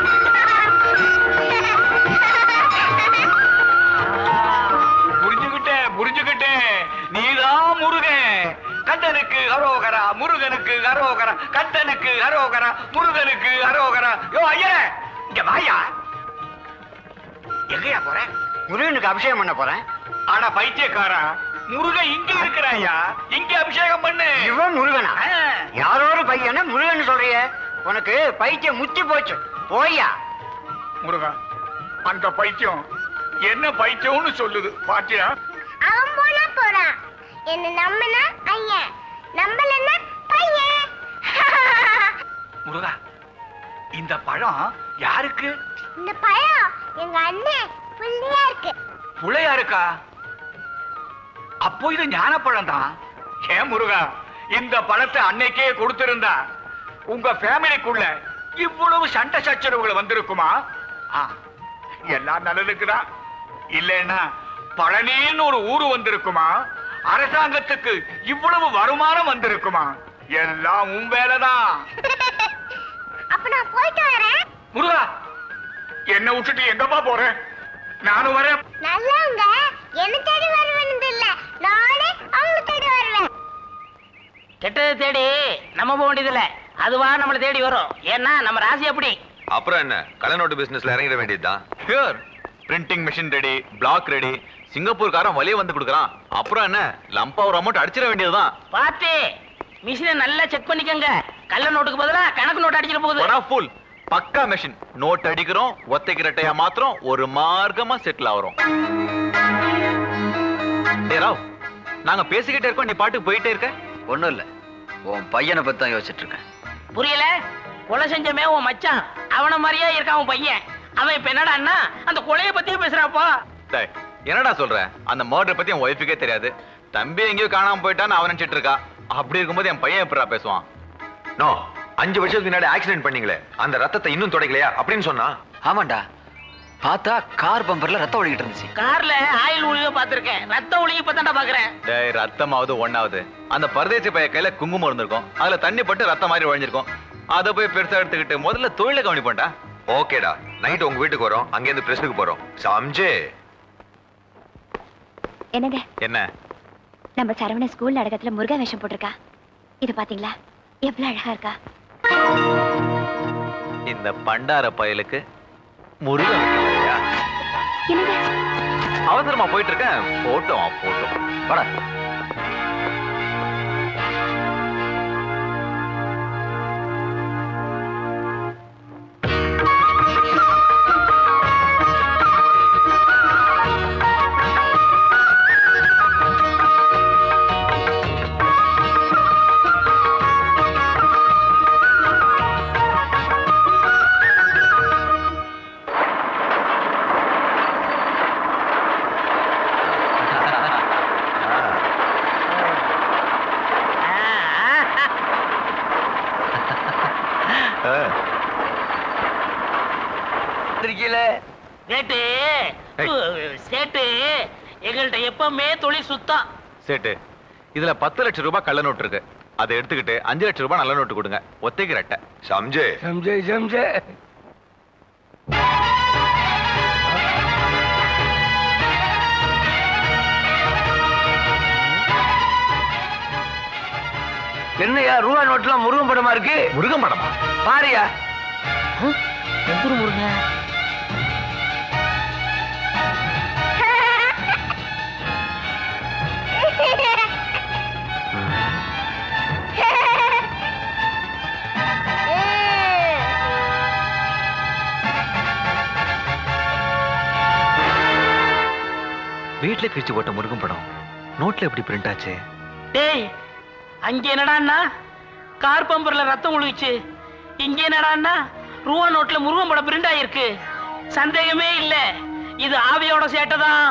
புரிஞ்சுகிட்டேன் புரிஞ்சுகிட்டேன் நீதான் முருகன் கந்தனுக்கு அரோகரா முருகனுக்கு அரோகரா கந்தனுக்கு அரோகரா முருகனுக்கு அரோகரா யோ ஐயரே இங்க வாயா எங்கயா போறேன் முருகனுக்கு அபிஷேகம் பண்ண போறேன் ஆனா பைத்தியக்காரா முருகன் இங்க இருக்கிறாயா இங்க அபிஷேகம் பண்ணு இவன் முருகனா ஆ. யாரோ ஒரு பையனை முருகன் சொல்றிய உனக்கு பைத்தியம் முத்தி போச்சு போயா முருகா அந்த பைத்தியம் என்ன பைத்தியம்னு சொல்லுது பாத்தியா அவன் போனா போறான் என்ன நம்பினா ஐயன் நம்பலன்னா பையன் முருகா இந்த பழம் யாருக்கு இந்த பழம் எங்க அண்ணன் புள்ளியா இருக்கு புள்ளையா இருக்கா அப்போ இது ஞானப்பழம் தான் ஏன் முருகா இந்த பழத்தை அன்னைக்கே கொடுத்திருந்தா உங்க ஃபேமிலிக்குள்ள இவ்வளவு சண்டை சச்சரவுகள் வந்திருக்குமா ஆ, எல்லாம் நல்லதுக்குதான் இல்லைன்னா பழனின்னு ஒரு ஊரு வந்திருக்குமா அரசாங்கத்துக்கு இவ்வளவு வருமானம் வந்திருக்குமா எல்லாம் உன் வேலைதான் அப்ப நான் போயிட்டு வரேன் முருகா என்ன விட்டுட்டு எங்கப்பா போறேன் நானும் வரேன் நல்லவங்க என்ன தேடி வருவேன்னு இல்ல நானே அவங்க தேடி வருவேன் கெட்டது தேடி நம்ம போக வேண்டியதில்ல அதுவா நம்மளை தேடி வரும் ஏன்னா நம்ம ராசி அப்படி அப்புறம் என்ன கள்ள நோட்டு பிசினஸ்ல இறங்கிட வேண்டியதுதான் sure printing machine ready black ready சிங்கப்பூர்காரன் வழியே வந்து கொடுக்குறான் அப்புறம் என்ன லம்பா ஒரு அமௌண்ட் அடிச்சிட வேண்டியதுதான் பார்த்து மிஷினை நல்லா செக் பண்ணிக்கங்க கள்ள நோட்டுக்கு பதிலா கணக்கு நோட்டு அடிச்சிட போகுது படா ஃபுல் பக்கா மெஷின் நோட் அடிக்கிறோம் ஒத்தைக்கு ரெட்டையா மாத்திரம் ஒரு மார்க்கமா செட்டில் ஆகுறோம் டேய் ராவ் நாங்க பேசிக்கிட்டே இருக்கோம் நீ பாட்டுக்கு போயிட்டே இருக்க ஒண்ணும் இல்ல உன் பையனை பத்தி தான் யோசிச்சுட்டு இருக்கேன் புரியல கொலை செஞ்சமே உன் மச்சான் அவன மாதிரியே இருக்கான் உன் பையன் அவன் இப்ப என்னடா அண்ணா அந்த கொலைய பத்தியே பேசுறாப்பா டேய் என்னடா சொல்ற அந்த மர்டர் பத்தி என் ஒய்ஃபுக்கே தெரியாது தம்பி எங்கேயோ காணாம போயிட்டான்னு அவன் நினைச்சிட்டு இருக்கா அப்படி இருக்கும்போது என் பையன் எப்படா பேசுவான் நோ அஞ்சு வருஷத்துக்கு முன்னாடி ஆக்சிடென்ட் பண்ணீங்களே அந்த ரத்தத்தை இன்னும் தொடக்கலையா அப்படின்னு சொன்னா ஆமாண்டா பார்த்தா கார் பம்பர்ல ரத்தம் ஒழிக்கிட்டு இருந்துச்சு கார்ல ஆயில் ஒளிய பாத்திருக்கேன் ரத்த ஒளிய இப்பதான்டா பாக்குறேன் டேய் ரத்தமாவது ஒண்ணாவது அந்த பரதேசி பைய கையில குங்குமம் இருந்திருக்கும் அதுல தண்ணி பட்டு ரத்தம் மாதிரி ஒழிஞ்சிருக்கும் அதை போய் பெருசா எடுத்துக்கிட்டு முதல்ல தொழில கவனிப்போம்டா ஓகேடா நைட் உங்க வீட்டுக்கு வரோம் அங்கேருந்து பிரஸுக்கு போறோம் சம்ஜே என்னங்க என்ன நம்ம சரவண ஸ்கூல் நாடகத்துல முருகா வேஷம் போட்டிருக்கா இது பாத்தீங்களா எவ்வளவு அழகா இருக்கா இந்த பண்டார பயலுக்கு முருகன் வேஷம் வேறயா? என்னங்க அவசரமா போயிட்டு இருக்கேன் போட்டோ போட்டோ வாடா இருக்கீல சேட்டு சேட்டு எங்கள்கிட்ட எப்பவுமே தொழில் சுத்தம் சேட்டு இதுல பத்து லட்சம் ரூபாய் கள்ள நோட்டு இருக்கு அதை எடுத்துக்கிட்டு அஞ்சு லட்சம் ரூபாய் நல்ல நோட்டு கொடுங்க ஒத்தைக்கு ரெட்டை சம்ஜே சம்ஜே சம்ஜே என்னையா ரூபா நோட்டுலாம் முருகன் படமா இருக்கு முருகன் படமா பாரியா எந்தூர் முருங்க பிளேட்ல கிழிச்சு போட்ட முருகன் படம் நோட்ல எப்படி பிரிண்ட் ஆச்சு டேய் அங்க என்னடான்னா கார் பம்பர்ல ரத்தம் ஒழுகுச்சு இங்க என்னடான்னா ரூபா நோட்ல முருகன் படம் பிரிண்ட் ஆயிருக்கு சந்தேகமே இல்ல இது ஆவியோட சேட்டை தான்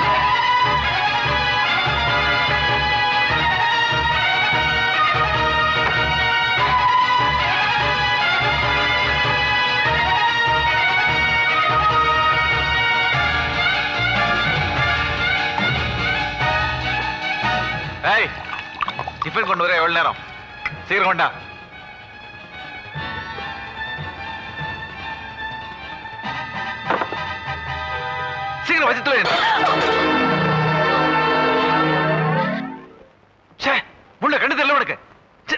ஏய் டிஃபன் கொண்டு வர எவ்வளவு நேரம் சீக்கிரம் கொண்டா சீக்கிரம் வச்சுட்டு ச்சே முள்ள கண்டு தெரியல உனக்கு ச்சே.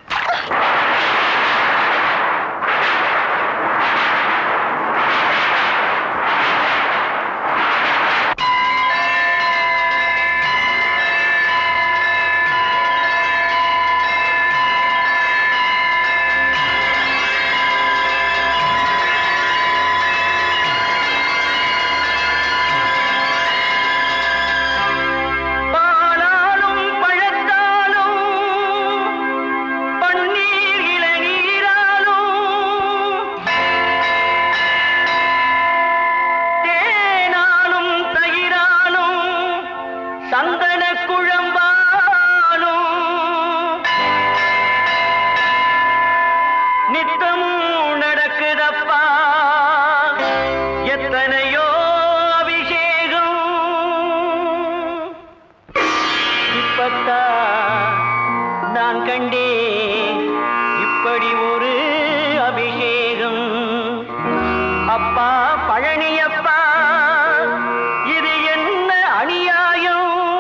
பாலாலும் பழத்தாலும் பன்னீர் இளநீராலும் தேனாலும் தயிராலும் சந்தன குழம்பாலும் நித்தமும் நடக்குதப்பா எத்தனையோ அபிஷேகம் இப்பத்தா நான் கண்டேன் இப்படி ஒரு அபிஷேகம் அப்பா பழனியப்பா இது என்ன அநியாயம்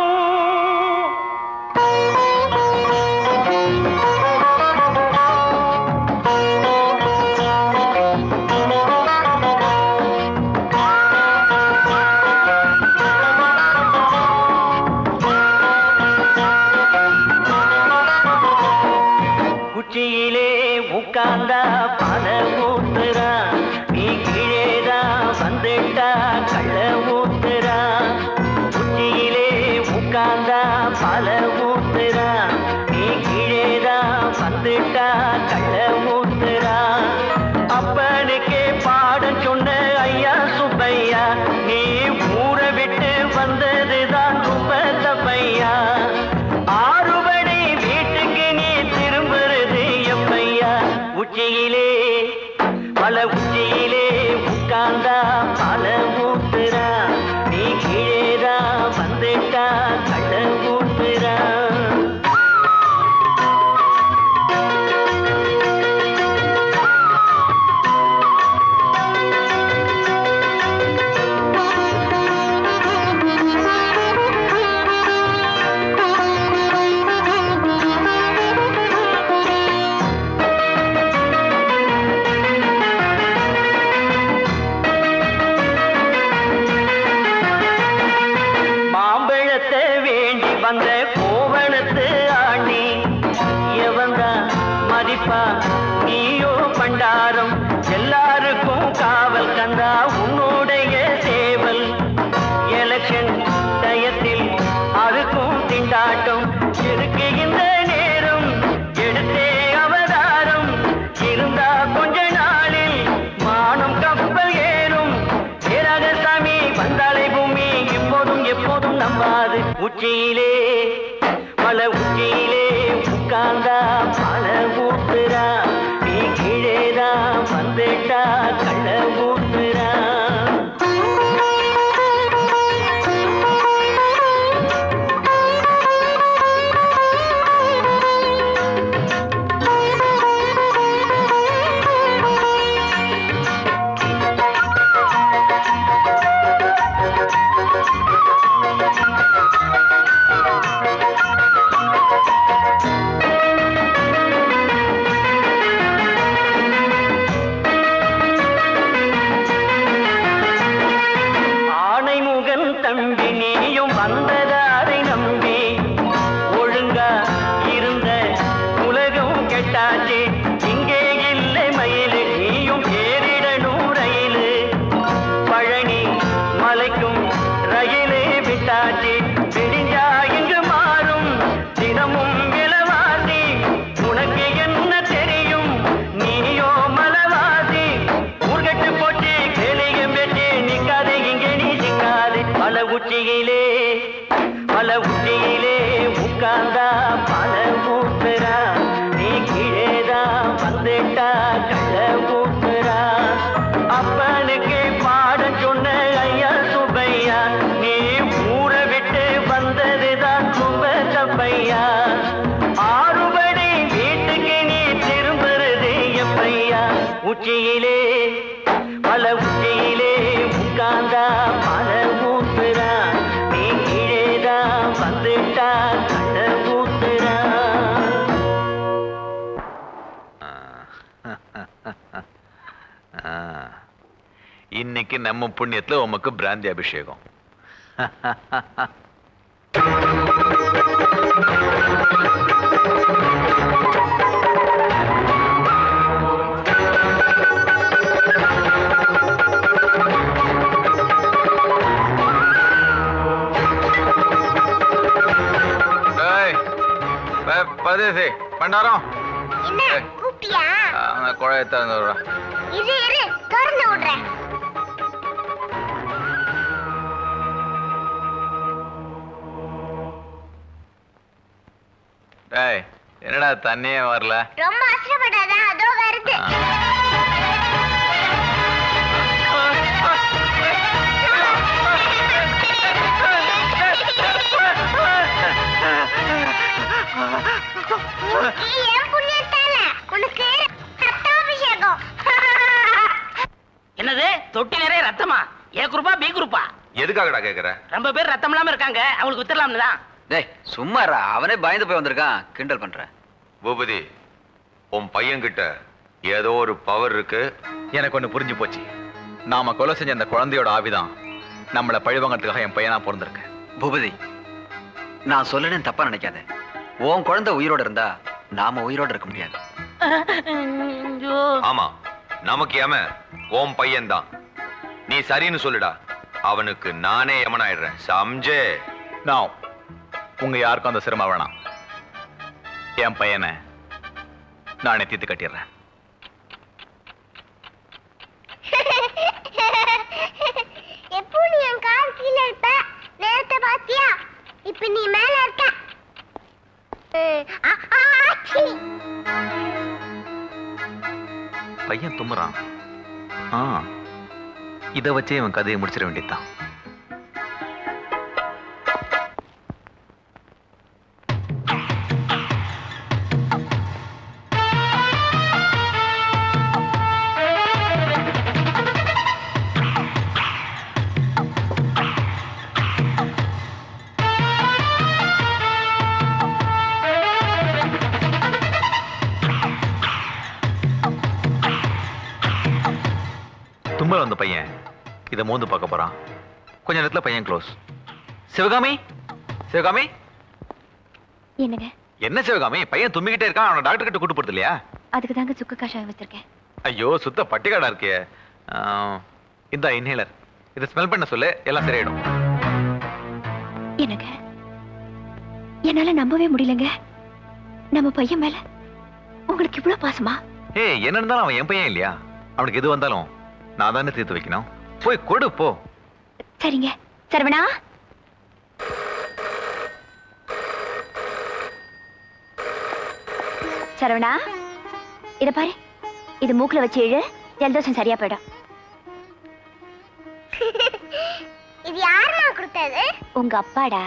குச்சியிலே உட்கார்ந்தா பல ஊத்துறா நீ கீழேதா வந்துட்டா கள்ள ஊத்துறா குச்சியிலே உட்கார்ந்தா பல ஊத்துறா நீ கீழேதா வந்துட்டா கள்ள ஊத்துறா அப்பனுக்கே பாடம் சொன்ன ஐயா சுப்பையா நீ ஊரை விட்டு வந்ததுதான் ரொம்ப தப்பையா ஆறுபடி வீட்டுக்கு நீ திரும்புறது எப்பையா உச்சியிலே பல உச்சியிலே உட்கார்ந்தா பல ஊத்துறா நீ கீழேதா வந்துட்டா கள்ள ஊத்துறா மாம்பழத்தை வேண்டி வந்த கோவணத்து ஆண்டி எவந்தா மதிப்பா நீயோ பண்டாரம் எல்லாருக்கும் காவல் கந்தா உன்னுடைய சேவல் எலெக்ஷன் டயத்தில் அதுக்கும் திண்டாட்டம் எதுக்கு இந்த நேரம் எடுத்தே அவதாரம் இருந்தா கொஞ்ச நாளில் மானம் கப்பல் ஏறும் ஏறாத சாமி வந்தாலே பூமி இப்போதும் எப்போதும் நம்பாது உச்சியிலே பல உச்சியிலே உட்கார்ந்தா பல ஊத்துறா நீ கீழேதா வந்துட்டா கள்ள ஊத்துறா ஆணைமுகன் தம்பி நீயும் வந்ததாரை நம்பி ஒழுங்கா இருந்த உலகம் கெட்டாச்சு இங்கே இல்லை மயிலு நீயும் ஏறிடணும் ரயிலு பழனி மலைக்கும் ரயிலே விட்டாச்சு வந்துட்டா கள்ள ஊத்துறா அப்பனுக்கு பாடம் சொன்ன ஐயா சுப்பையா நீ ஊரை விட்டு வந்ததுதான் ரொம்ப தப்பையா ஆறுபடி வீட்டுக்கு நீ திரும்புறது எப்பையா உச்சியிலே பல உச்சியிலே உட்கார்ந்தா பல ஊத்துறா நீ கீழேதான் வந்துட்டா கள்ள ஊத்துறா ஆ. இன்னைக்கு நம்ம புண்ணியத்துல உமக்கு பிராந்தி அபிஷேகம் ஏய், ப- பரதேசி பண்டாரம் என்ன கூப்பிட்டியா அந்த குழைய திறந்து விடுறா இரு இரு திறந்து விடுறேன் டேய் என்னடா தண்ணியே வரல ரொம்ப அவசரப்படாத அதோ வருது நீ என் புண்ணியத்தால உனக்கு ரத்தாபிஷேகம் என்னது தொட்டி நிறைய ரத்தமா ஏ குரூப்பா பி குரூப்பா எதுக்காகடா கேக்குற ரொம்ப பேர் ரத்தம் இல்லாம இருக்காங்க அவங்களுக்கு வித்துடலாம்னு தான் டேய் சும்மாரா அவனே பயந்து போய் வந்திருக்கான் கிண்டல் பண்ற பூபதி உன் பையன்கிட்ட ஏதோ ஒரு பவர் இருக்கு எனக்கு ஒண்ணு புரிஞ்சு போச்சு நாம கொலை செஞ்ச அந்த குழந்தையோட ஆவிதான் நம்மள பழிவாங்கறதுக்காக என் பையனா பிறந்திருக்கு பூபதி நான் சொல்லணும்னு தப்பா நினைக்காத உன் குழந்தை உயிரோட இருந்தா நாம உயிரோட இருக்க முடியாது ஆமா நமக்கு எம உன் பையன்தான் நீ சரின்னு சொல்லுடா அவனுக்கு நானே எமனாயிடுறேன் சம்ஜே நான் உங்க யாருக்கும் அந்த சிரமம் வேணாம் என் பையனை நானே தீர்த்து கட்டிடுறேன் எப்போ நீ என் கால் கீழே இருப்ப நேரத்தை பாத்தியா இப்ப நீ மேல இருக்க அஹ், ஆ, ஆ, ஆச்சி. பையன் தும்முறான் ஆ இதை வச்சே இவன் கதையை முடிச்சிட வேண்டியதுதான் தும்மல் வந்த பையன் இதை மோந்து பார்க்க போறான் கொஞ்ச நேரத்துல பையன் க்ளோஸ் சிவகாமி சிவகாமி என்னங்க என்ன சிவகாமி பையன் தும்பிக்கிட்டே இருக்கான் அவனை டாக்டர் கிட்ட கூட்டு போறது இல்லையா அதுக்கு தாங்க சுக்கு கஷாயம் வச்சிருக்கேன் ஐயோ சுத்த பட்டிக்காடா இருக்கே ஆ, இந்த இன்ஹேலர் இதை ஸ்மெல் பண்ண சொல்லு எல்லாம் சரியாயிடும் என்னங்க என்னால நம்பவே முடியலங்க நம்ம பையன் மேல உங்களுக்கு இவ்வளவு பாசமா ஏய் என்ன இருந்தாலும் அவன் என் பையன் இல்லையா அவனுக்கு எது வந்தாலும் நான் தானே தீர்த்து வைக்கணும் போய் கொடு போ சரிங்க சரவணா சரவணா இத பாரு இது மூக்குல வச்சு இழு ஜலதோஷம் சரியா போயிடும் இது யாருமா கொடுத்தது உங்க அப்பாடா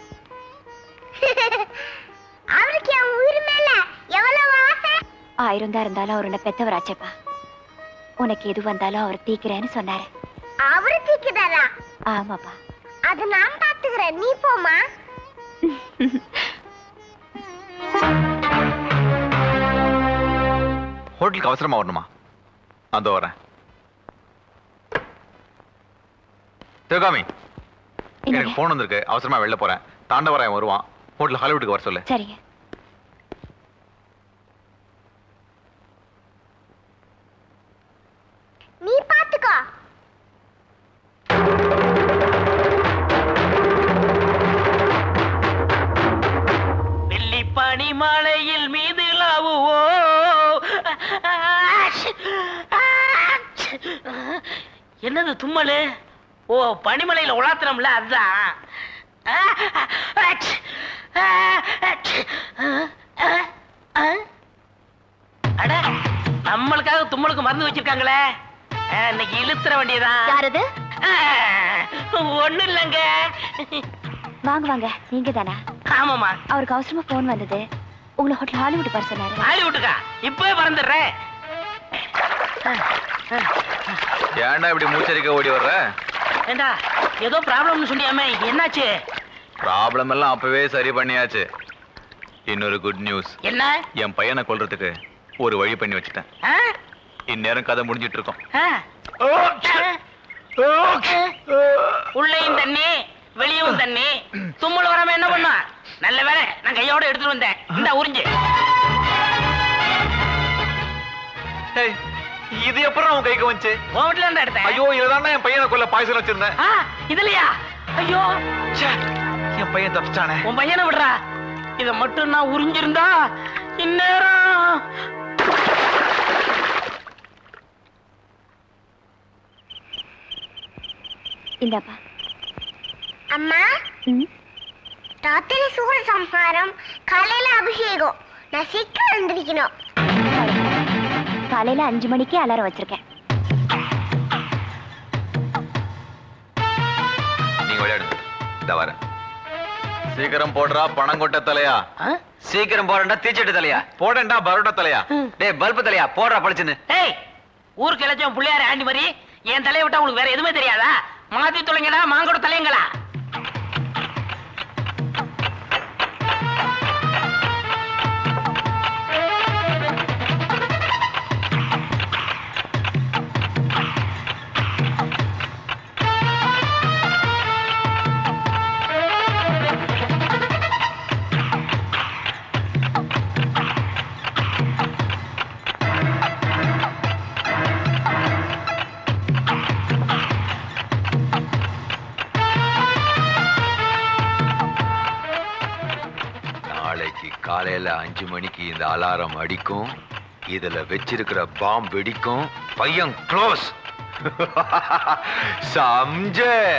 அவருக்கு என் உயிர் மேல எவ்வளவு ஆசை ஆயிரம் தான் இருந்தாலும் அவர் உன்னை பெத்தவராச்சேப்பா உனக்கு எது வந்தாலும் அவர் தீக்கிறேன்னு சொன்னாரு அவரு தீக்குதாரா ஆமாப்பா அது நான் பாத்துக்கிறேன் நீ போமா ஹோட்டலுக்கு அவசரமா வரணுமா அதோ வரேன் சிவகாமி எனக்கு போன் வந்திருக்கு அவசரமா வெளில போறேன் தாண்டவராயன் வருவான் ஹோட்டல் ஹாலிவுட்டுக்கு வர சொல்லு சரிங்க நீ பாத்துக்கோ வெள்ளி பனிமலையில் மீது லாவுவோ என்னது தும்மலு ஓ பனிமலையில உலாத்துறோம்ல அதுதான் அட நம்மளுக்காக தும்மலுக்கு மருந்து வச்சிருக்காங்களே ஆ, இன்னைக்கு இழுத்துற வேண்டியதான் யாரது ஒண்ணு இல்லைங்க வாங்க வாங்க நீங்க தானா ஆமாமா அவருக்கு அவசரமா போன் வந்தது உங்களை ஹோட்டல் ஹாலிவுட் பார் சொன்னாரு ஹாலிவுட்டுக்கா இப்பவே பறந்துடுறேன் ஏன்டா இப்படி மூச்சரிக்க ஓடி வர்ற ஏண்டா ஏதோ ப்ராப்ளம்னு சொன்னியாமே என்னாச்சு ப்ராப்ளம் எல்லாம் அப்பவே சரி பண்ணியாச்சு இன்னொரு குட் நியூஸ் என்ன என் பையனை கொல்றதுக்கு ஒரு வழி பண்ணி வச்சுட்டேன் ஆ? இந்நேரம் கதை முடிஞ்சிட்டு இருக்கோம் ஆ. உள்ளேயும் தண்ணி வெளியும் தண்ணி தும்மல் வராம என்ன பண்ணா நல்ல வேலை நான் கையோட எடுத்துட்டு வந்தேன் இந்த உறிஞ்சு இது எப்பறம் உன் கைக்கு வந்துச்சு உன் வீட்டுல இருந்தா எடுத்தேன் ஐயோ இதுதான் என் பையனை கொல்ல பாய்சன் வச்சிருந்தேன் ஆ, இதுலயா ஐயோ என் பையன் தப்பிச்சானே உன் பையனை விடுறா இத மட்டும் நான் உறிஞ்சிருந்தா இந்நேரம் இந்தாப்பா அம்மா ராத்திரி சூரிய சம்ஹாரம் காலையில அபிஷேகம் நான் சீக்கிரம் எழுந்திருக்கணும் காலையில அஞ்சு மணிக்கே அலாரம் வச்சிருக்கேன் நீங்க விளையாடுங்க இந்த வரேன் சீக்கிரம் போடுறா பணம் கொட்ட தலையா சீக்கிரம் போறேன்டா தீச்சட்டு தலையா போடண்டா பரோட்டா தலையா டேய் பல்பு தலையா போடுறா பளிச்சுன்னு டேய் ஊருக்கு இளைச்சவன் பிள்ளையாரு ஆண்டி மாதிரி என் தலையை விட்டா உங்களுக்கு வேற எதுவுமே தெரியாதா மாத்தி தொலைங்கடா மாங்கோட தலைங்களா நாளைக்கு காலையில அஞ்சு மணிக்கு இந்த அலாரம் அடிக்கும் இதுல வச்சிருக்கிற பாம் வெடிக்கும் பையன் க்ளோஸ் சம்ஜ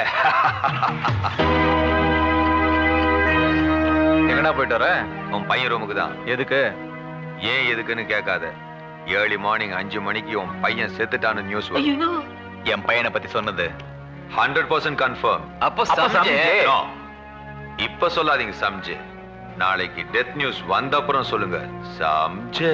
எங்கடா போயிட்டு வர உன் பையன் ரூமுக்கு தான் எதுக்கு ஏன் எதுக்குன்னு கேட்காத ஏர்லி மார்னிங் அஞ்சு மணிக்கு உன் பையன் செத்துட்டான்னு நியூஸ் வரும் என் பையனை பத்தி சொன்னது ஹண்ட்ரட் பர்சன்ட் கன்ஃபார்ம் அப்போ அப்ப சம்ஜே. சம்ஜே. No. இப்ப சொல்லாதீங்க சம்ஜே நாளைக்கு டெத் நியூஸ் வந்த அப்புறம் சொல்லுங்க சம்ஜே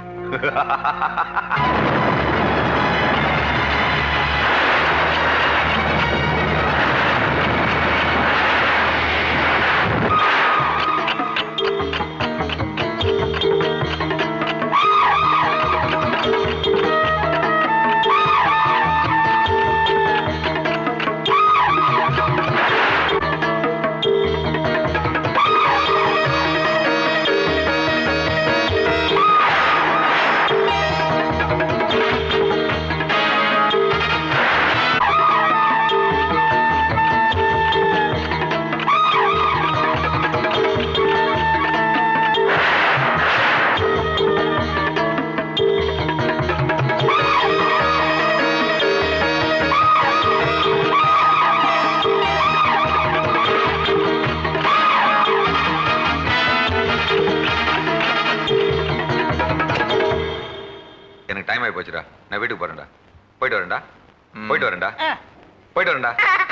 எனக்கு டைம் ஆகி போச்சுடா நான் வீட்டுக்கு போறேன்டா போயிட்டு வரேன்டா போயிட்டு வரேன்டா போயிட்டு வரேன்டா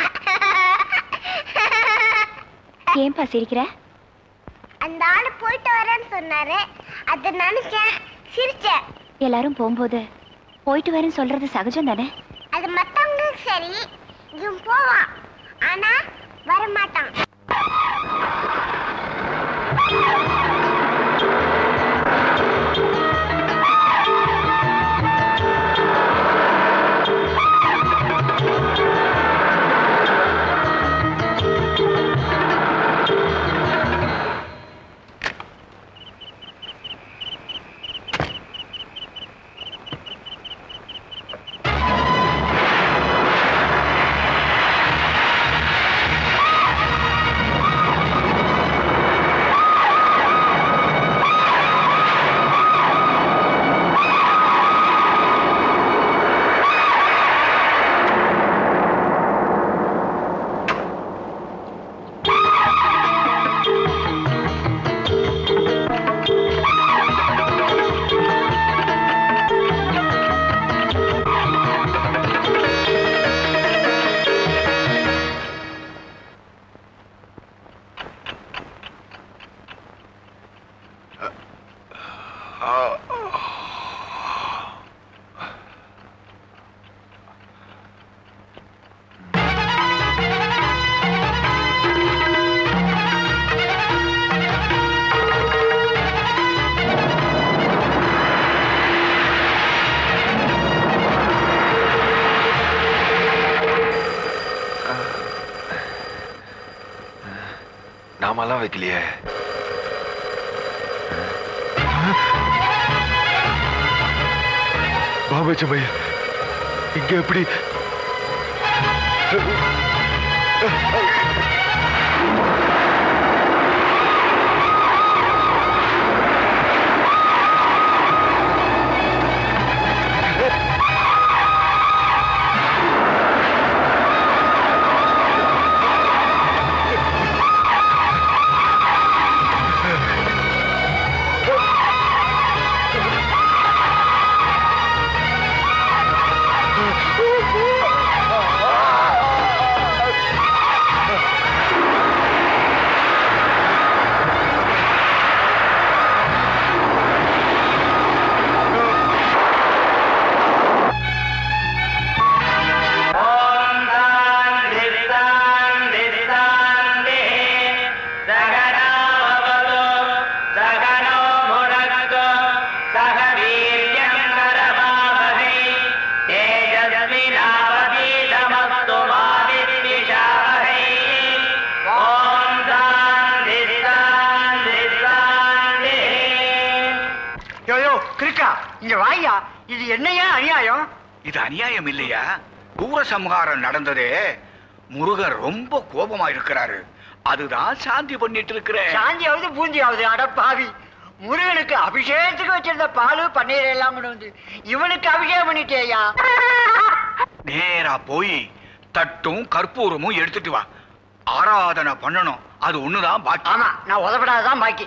ஏன்பா சிரிக்கிற அந்த ஆளு போயிட்டு வரேன்னு சொன்னாரு அதை நினைச்சேன் சிரிச்சேன் எல்லாரும் போகும்போது போயிட்டு வரேன்னு சொல்றது சகஜம் தானே அது மத்தவங்களுக்கு சரி இவன் போவான் ஆனா வரமாட்டான் ஆ மலம் வைக்கலையே பாபாஜி பையா இங்க எப்படி யோ யோ கிருக்கா இங்க வாயா இது என்னையா அநியாயம் இது அநியாயம் இல்லையா தூர சம்ஹாரம் நடந்ததே முருகன் ரொம்ப கோபமா இருக்கிறாரு அதுதான் சாந்தி பண்ணிட்டு இருக்கிறேன் சாந்தியாவது பூந்தியாவது அட பாவி முருகனுக்கு அபிஷேகத்துக்கு வச்சிருந்த பாலு பன்னீர் எல்லாம் கொண்டு வந்து இவனுக்கு அபிஷேகம் பண்ணிட்டேயா நேரா போய் தட்டும் கற்பூரமும் எடுத்துட்டு வா ஆராதனை பண்ணணும் அது ஒண்ணுதான் பாக்கி ஆமா நான் உதப்படாதான் பாக்கி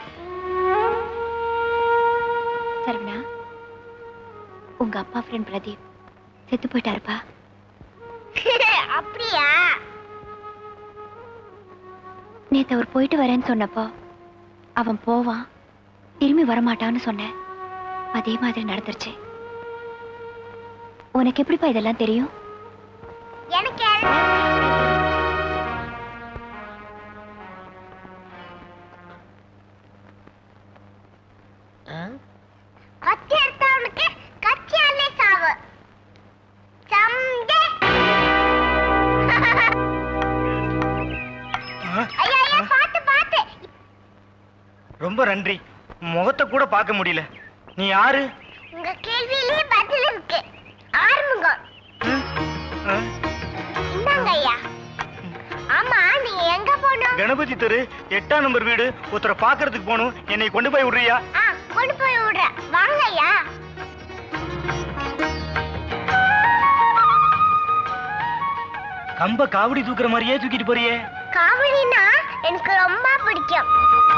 சரவணா உங்க அப்பா ஃப்ரெண்ட் பிரதீப் செத்து போயிட்டாருப்பா அப்படியா நேத்து அவர் போயிட்டு வரேன்னு சொன்னப்போ அவன் போவான் திரும்பி வரமாட்டான்னு சொன்னேன் அதே மாதிரி நடந்துருச்சு உனக்கு எப்படிப்பா இதெல்லாம் தெரியும் எனக்கு கத்தி எடுத்தவனுக்கு கத்தியாலே சாவு சம்ஜே ஐயா ஐயா பாத்து பாத்து ரொம்ப நன்றி முகத்தை கூட பார்க்க முடியல நீ யாரு உங்க கேள்வியிலே பதில் இருக்கு ஆரம்புங்க இந்தாங்க ஐயா ஆமா நீங்க எங்க போகணும் கணபதி தெரு எட்டாம் நம்பர் வீடு ஒருத்தரை பாக்குறதுக்கு போகணும் என்னை கொண்டு போய் விடுறியா ஆ கொண்டு போய் விடுறேன் வாங்க ஐயா கம்ப காவடி தூக்குற மாதிரியே தூக்கிட்டு போறியே காவடினா எனக்கு ரொம்ப பிடிக்கும்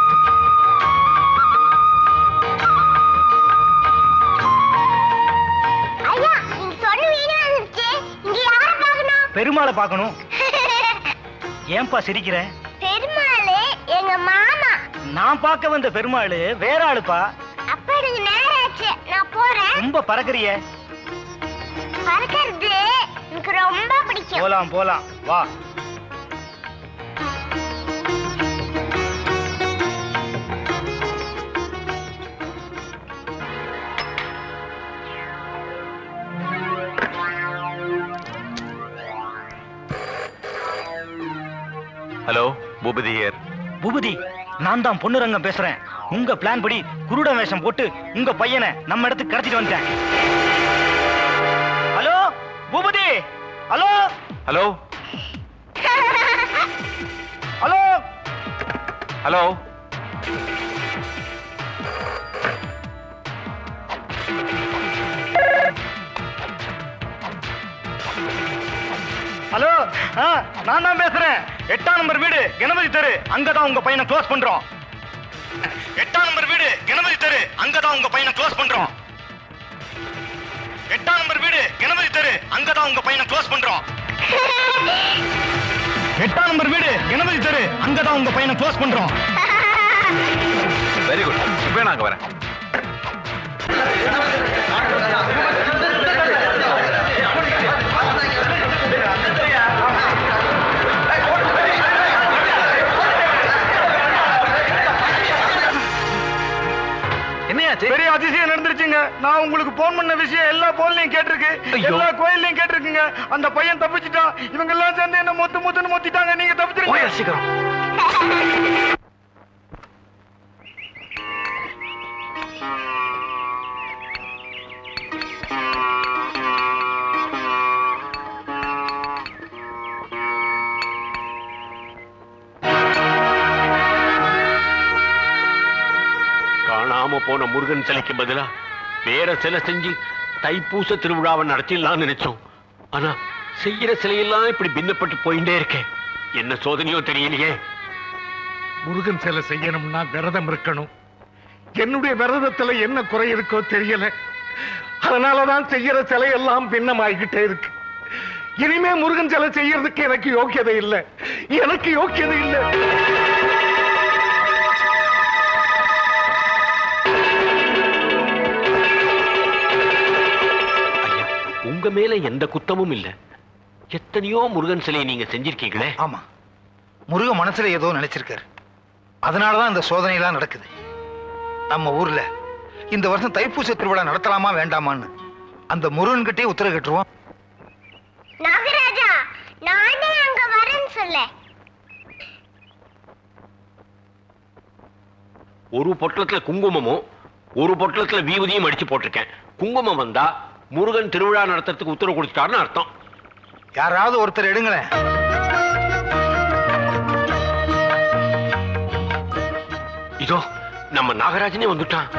ஐயா நீங்க சொன்ன வீடு வந்துருச்சு இங்க யார பார்க்கணும் பெருமாளை பார்க்கணும் ஏன்பா சிரிக்கிற பெருமாளே எங்க மாமா நான் பார்க்க வந்த பெருமாள் வேற ஆளுப்பா அப்ப எனக்கு நேரம் ஆச்சு நான் போறேன் ரொம்ப பறக்கறிய பறக்கிறது எனக்கு ரொம்ப பிடிக்கும் போலாம் போலாம் வா ஹலோ பூபதி ஹியர் பூபதி நான் தான் பொன்னுரங்கம் பேசுறேன் உங்க பிளான் படி குருட வேஷம் போட்டு உங்க பையனை நம்ம இடத்துக்கு கடத்திட்டு வந்துட்டேன் hello Bhupathi hello hello hello hello hello ஆ நான் தான் பேசுறேன் எட்டாம் நம்பர் வீடு கணபதி தெரு அங்கதான் உங்க பையனை க்ளோஸ் பண்றோம் எட்டாம் நம்பர் வீடு கணபதி தெரு அங்கதான் உங்க பையனை க்ளோஸ் பண்றோம் எட்டாம் நம்பர் வீடு கணபதி தெரு அங்கதான் உங்க பையனை க்ளோஸ் பண்றோம் எட்டாம் நம்பர் வீடு கணபதி தெரு அங்கதான் உங்க பையனை க்ளோஸ் பண்றோம் வெரி குட் இப்போ நாங்க வரேன் என்னையாச்சு பெரிய அதிசயம் நடந்துருச்சுங்க நான் உங்களுக்கு போன் பண்ண விஷயம் எல்லா போன்லயும் கேட்டிருக்கு ஐயோ. எல்லா கோயில்லையும் கேட்டிருக்குங்க அந்த பையன் தப்பிச்சிட்டான் இவங்க எல்லாம் சேர்ந்து என்ன மொத்து மொத்துன்னு மொத்திட்டாங்க நீங்க போய் தப்பிச்சிருங்க சீக்கிரம் போன முருகன் சிலைக்கு பதிலா வேற சிலை செஞ்சு தைப்பூச திருவிழாவை நடத்திடலாம்னு நினைச்சோம் ஆனா செய்யற சிலையெல்லாம் இப்படி பின்னப்பட்டு போயிட்டே இருக்கேன் என்ன சோதனையோ தெரியலையே முருகன் சிலை செய்யணும்னா விரதம் இருக்கணும் என்னுடைய விரதத்துல என்ன குறை இருக்கோ தெரியல அதனாலதான் செய்யற சிலையெல்லாம் பின்னமாகிக்கிட்டே இருக்கு இனிமே முருகன் சிலை செய்யறதுக்கு எனக்கு யோக்கியதை இல்லை எனக்கு யோக்கியதை இல்லை உங்க மேல எந்த குத்தமும் இல்ல எத்தனையோ முருகன் சிலையை நீங்க செஞ்சிருக்கீங்களே ஆமா முருக மனசுல ஏதோ நினைச்சிருக்காரு அதனாலதான் இந்த சோதனை எல்லாம் நடக்குது நம்ம ஊர்ல இந்த வருஷம் தைப்பூச திருவிழா நடத்தலாமா வேண்டாமான்னு அந்த முருகன்கிட்டயே உத்தரவு கேட்டுருவோம் நாகராஜா நானே அங்க வரேன்னு சொல்ல ஒரு பொட்டலத்துல குங்குமமும் ஒரு பொட்டலத்துல வீபதியும் அடிச்சு போட்டிருக்கேன் குங்குமம் வந்தா முருகன் திருவிழா நடத்துறதுக்கு உத்தரவு கொடுத்துட்டாருன்னு அர்த்தம் யாராவது ஒருத்தர் எடுங்களேன் இதோ நம்ம நாகராஜனே வந்துட்டான்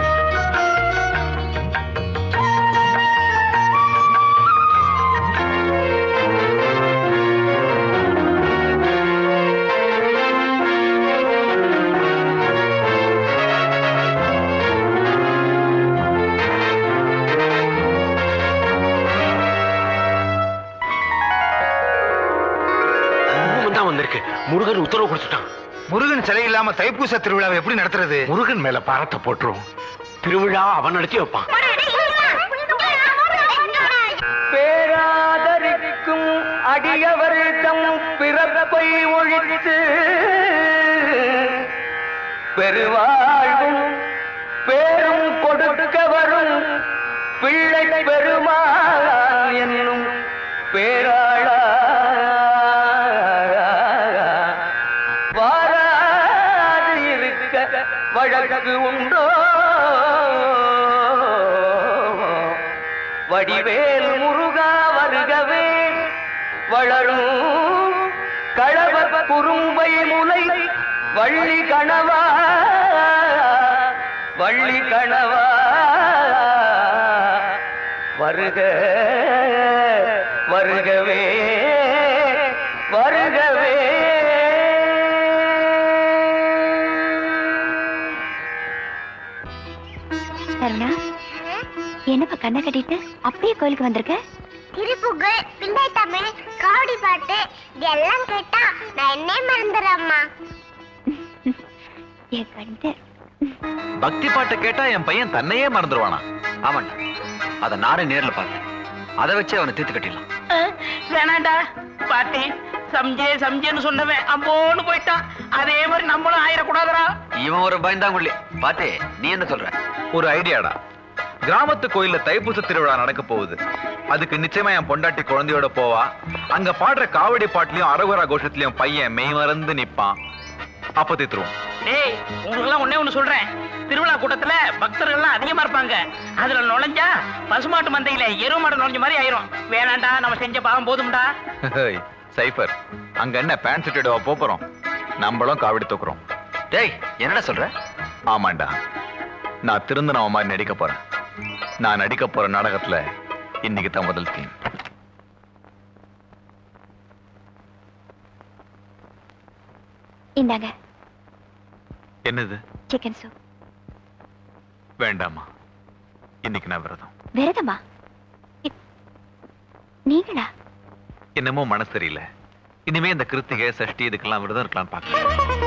குங்குமம் தான் வந்திருக்கு முருகன் உத்தரவு கொடுத்துட்டான் முருகன் சிலை இல்லாம தைப்பூச திருவிழாவை எப்படி நடத்துறது முருகன் மேல பாரத்தை போட்டுரும் திருவிழா அவன் நடத்தி வைப்பான் பேராதரிக்கும் அடியவர் தம் பிறப்பை ஒழித்து பெருவாழ்வும் பேரும் கொடுக்க வரும் பிள்ளை பெருமாள் என்னும் பேராளா வாராது இருக்க வழக்கு உண்டோ வடிவேல் முருகா வருகவே வளரும் களவ குறும்பை முலை வள்ளி கணவா வள்ளி கணவா வருக வருகவே வருகவே சரவணா என்னப்பா கண்ணை கட்டிட்டு அப்படியே கோயிலுக்கு வந்திருக்க திருப்புகழ் பிள்ளை தமிழ் காவடி பாட்டு இதெல்லாம் கேட்டா நான் என்னே மறந்துடுறேம்மா என் கண்டு பக்தி பாட்டை கேட்டா என் பையன் தன்னையே மறந்துடுவானா ஆமாண்டா அதை நானே நேர்ல பார்த்தேன் அதை வச்சு அவனை தீர்த்து கட்டிடலாம் அஹ், வேணாண்டா பாட்டி சம்ஜே சம்ஜேன்னு சொன்னவன் அம்போன்னு போயிட்டான் அதே மாதிரி நம்மளும் ஆயிடக்கூடாதுடா இவன் ஒரு பயந்தாங்குள்ளி பாத்தே நீ என்ன சொல்ற ஒரு ஐடியாடா கிராமத்து கோயில்ல தைப்பூச திருவிழா நடக்க போகுது அதுக்கு நிச்சயமா என் பொண்டாட்டி குழந்தையோட போவா அங்க பாடுற காவடி பாட்டுலயும் அரகுரா கோஷத்துலயும் பையன் மெய் மறந்து நிப்பான் அப்ப தீத்துருவோம் டேய் உங்களுக்கெல்லாம் ஒண்ணே ஒண்ணு சொல்றேன் திருவிழா கூட்டத்துல பக்தர்கள்லாம் அதிகமா இருப்பாங்க அதுல நுழைஞ்சா பசுமாட்டு மந்தையில எருவு மாடு நுழைஞ்ச மாதிரி ஆயிரும் வேணாண்டா நம்ம செஞ்ச பாவம் போதும்டா ஹேய், சைஃபர் அங்க என்ன பேண்ட் செட்டோட போறோம் நம்மளும் காவடி தூக்குறோம் டேய் என்னடா சொல்ற ஆமாண்டா நான் திருந்தனவ மாதிரி நடிக்க போறேன் நான் நடிக்க போற நாடகத்துல இன்னைக்கு தான் முதல் தீம் இந்தாங்க என்னது சிக்கன் சூப் வேண்டாமா இன்னைக்கு நான் விரதம் விரதமா இ- நீங்களா என்னமோ மனசு சரியில்லை இனிமே இந்த கிருத்திகை சஷ்டி இதுக்கெல்லாம் விரதம் இருக்கலாம்னு பாக்கிறேன்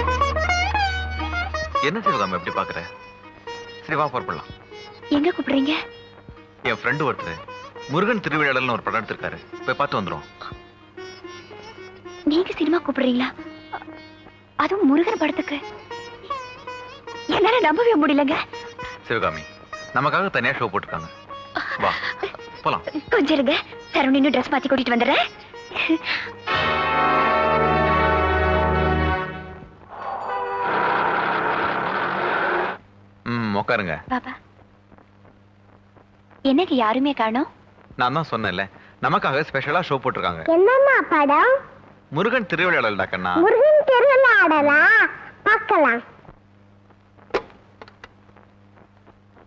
என்ன சிவகாம எப்படி பாக்குற சரி வா புறப்படலாம் எங்க கூப்பிடுறீங்க என் ஃப்ரெண்டு ஒருத்தர் முருகன் திருவிழாடல்னு ஒரு படம் எடுத்திருக்காரு போய் பார்த்து வந்துரும் நீங்க சினிமா கூப்பிடுறீங்களா அ- அதுவும் முருகன் படத்துக்கு என்னால நம்பவே முடியலங்க சிவகாமி நமக்காக தனியா ஷோ போட்டிருக்காங்க வா போலாம் கொஞ்சம் இருங்க சரவணின்னு ட்ரெஸ் மாத்தி கூட்டிட்டு வந்துடுறேன் ம் உட்காருங்க பாபா என்னங்க யாருமே காணோம் நான் தான் சொன்னேன்ல நமக்காக ஸ்பெஷலா ஷோ போட்டிருக்காங்க என்னம்மா படம் முருகன் திருவிழாடல்டா கண்ணா முருகன் திருவிழா ஆடலாம் பார்க்கலாம்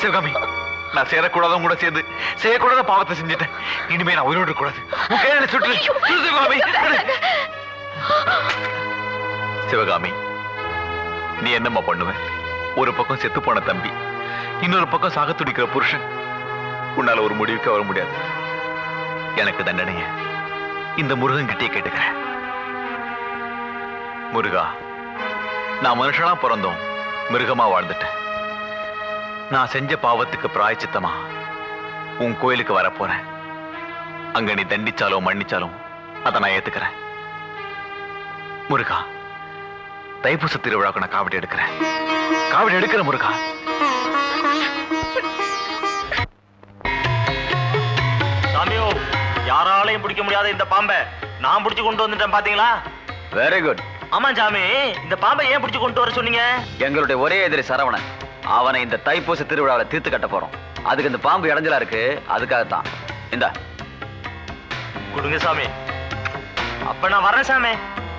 சிவகாமி நான் சேரக்கூடாதவங்க கூட சேர்ந்து செய்யக்கூடாத பாவத்தை செஞ்சுட்டேன் இனிமே நான் உயிரோடு கூடாது உன் கையில சுட்டு சுடு சிவகாமி சிவகாமி நீ என்னம்மா பண்ணுவ ஒரு பக்கம் செத்து போன தம்பி இன்னொரு பக்கம் சாக துடிக்கிற புருஷன் உன்னால ஒரு முடிவுக்கு வர முடியாது எனக்கு தண்டனைய இந்த முருகன் கிட்டே கேட்டுக்கிறேன் முருகா நான் மனுஷனா பிறந்தோம் மிருகமா வாழ்ந்துட்டேன் நான் செஞ்ச பாவத்துக்கு பிராயச்சித்தமா உன் கோயிலுக்கு வரப் போறேன் அங்க நீ தண்டிச்சாலும் மன்னிச்சாலும் அதை நான் ஏத்துக்கிறேன் முருகா தைப்பூச திருவிழாவுக்கு நான் காவடி எடுக்கிறேன் காவடி எடுக்கிற முருகா சாமியோ யாராலையும் பிடிக்க முடியாத இந்த பாம்பை நான் பிடிச்சு கொண்டு வந்துட்டேன் பாத்தீங்களா வெரி குட் ஆமா சாமி இந்த பாம்பை ஏன் பிடிச்சு கொண்டு வர சொன்னீங்க எங்களுடைய ஒரே எதிரி சரவணன் அவனை இந்த தைப்பூச திருவிழாவில் தீர்த்து கட்ட போறோம் அதுக்கு இந்த பாம்பு இடைஞ்சலா இருக்கு அதுக்காகத்தான் இந்த கொடுங்க சாமி அப்ப நான் வரேன் சாமி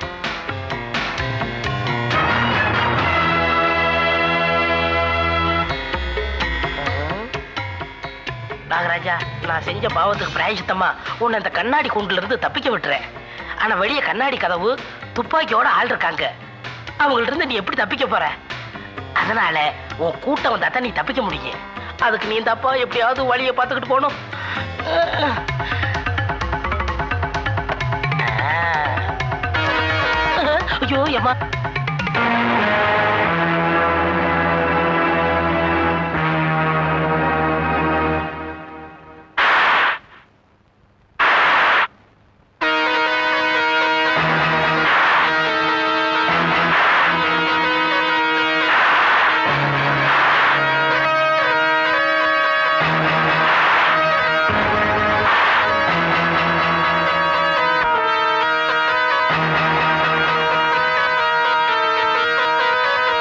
நாகராஜா நான் செஞ்ச பாவத்துக்கு பிராயசித்தமா உன்னை இந்த கண்ணாடி கூண்டுல இருந்து தப்பிக்க விட்டுறேன் ஆனா வெளிய கண்ணாடி கதவு துப்பாக்கியோட ஆள் இருக்காங்க அவங்கள்ட்ட இருந்து நீ எப்படி தப்பிக்க போற அதனால உன் கூட்டம் வந்தா தான் நீ தப்பிக்க முடியும் அதுக்கு நீ இந்த அப்பா எப்படியாவது வழியை பார்த்துக்கிட்டு போகணும் ஐயோ ஏமா ஆ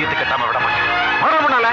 தீர்த்து கட்டாம விட மாட்டேன் வர முன்னால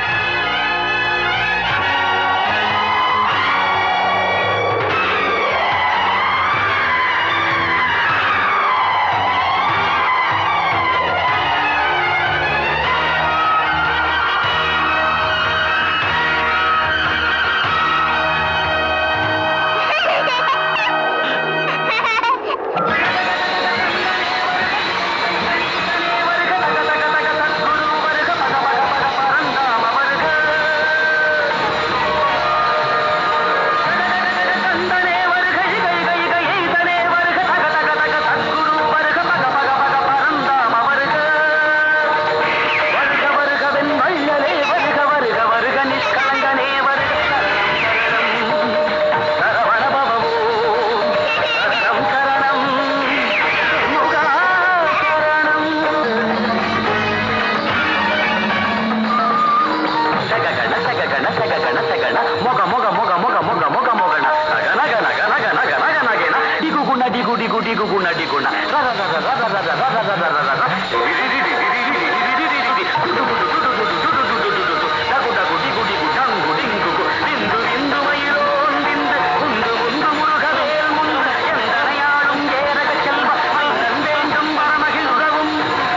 ಮೊಗ ಮೊಗ ಮೊಗ ಮೊಗ ಮೊಗ ಮೊಗ ಮೊಗಣ ನಗ ನಗ ನಗ ನಗ ನಗ ನಗ ನಗೇನ ಡಿಗು ಗುಣ ಡಿಗು ಡಿಗು ಡಿಗು ಗುಣ ಡಿಗುಣ ರ ರ ರ ರ ರ ರ ರ ರ ರ ರ ರ ರ ರ ಡಿ ಡಿ ಡಿ ಡಿ ಡಿ ಡಿ ಡಿ ಡಿ ಡಿ ಡಿ ಡಿ ಡಿ ಡು ಡು ಡು ಡು ಡು ಡು ಡು ಡು ಡು ಡು ಡು ಡು ಡು ಡಗು ಡಗು ಡಿಗು ಡಿಗು ಡಂಗು ಡಿಂಗು கு விந்து விந்து மயிலோன் விந்து உந்து உந்து முருகவேல் முந்து எந்தனையாளும் ஏரக செல்வ மன்னன் வேண்டும் வரமகிழ்கவும்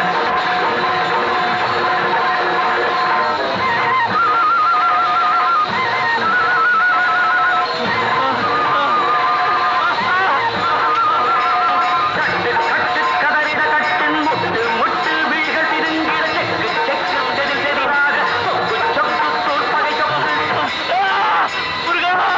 கதறிட கட்டின் முட்டு முட்டு விழிகள் பிதுங்கிட செக்கு செக்கு செதி செதிராக சொக்கு சொக்கு தோற்பகை சொக்கு முருகா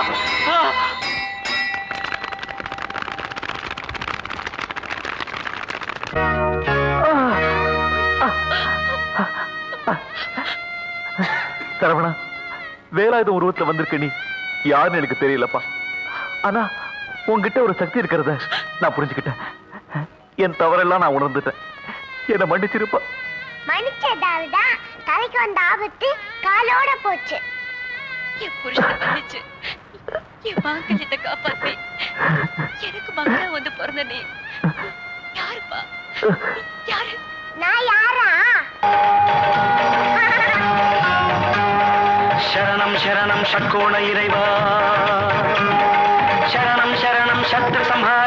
சரவணா வேலாயுதம் உருவத்துல வந்திருக்க நீ யாருன்னு எனக்கு தெரியலப்பா ஆனா உன்கிட்ட ஒரு சக்தி இருக்கிறத நான் புரிஞ்சுக்கிட்டேன் என் தவறெல்லாம் நான் உணர்ந்துட்டேன் என்னை மன்னிச்சிருப்பா மன்னிச்சதால்தான் தலைக்கு வந்த ஆபத்து காலோட போச்சு என் புருஷனை மன்னிச்சு என் மாங்கல்யத்தை காப்பாத்தி எனக்கு மகளா வந்து பிறந்த நீ யாருப்பா யாரு நான் யாரா சரணம் சரணம் ஷட்கோண இறைவா சரணம் சரணம் சத்ரு சம்ஹார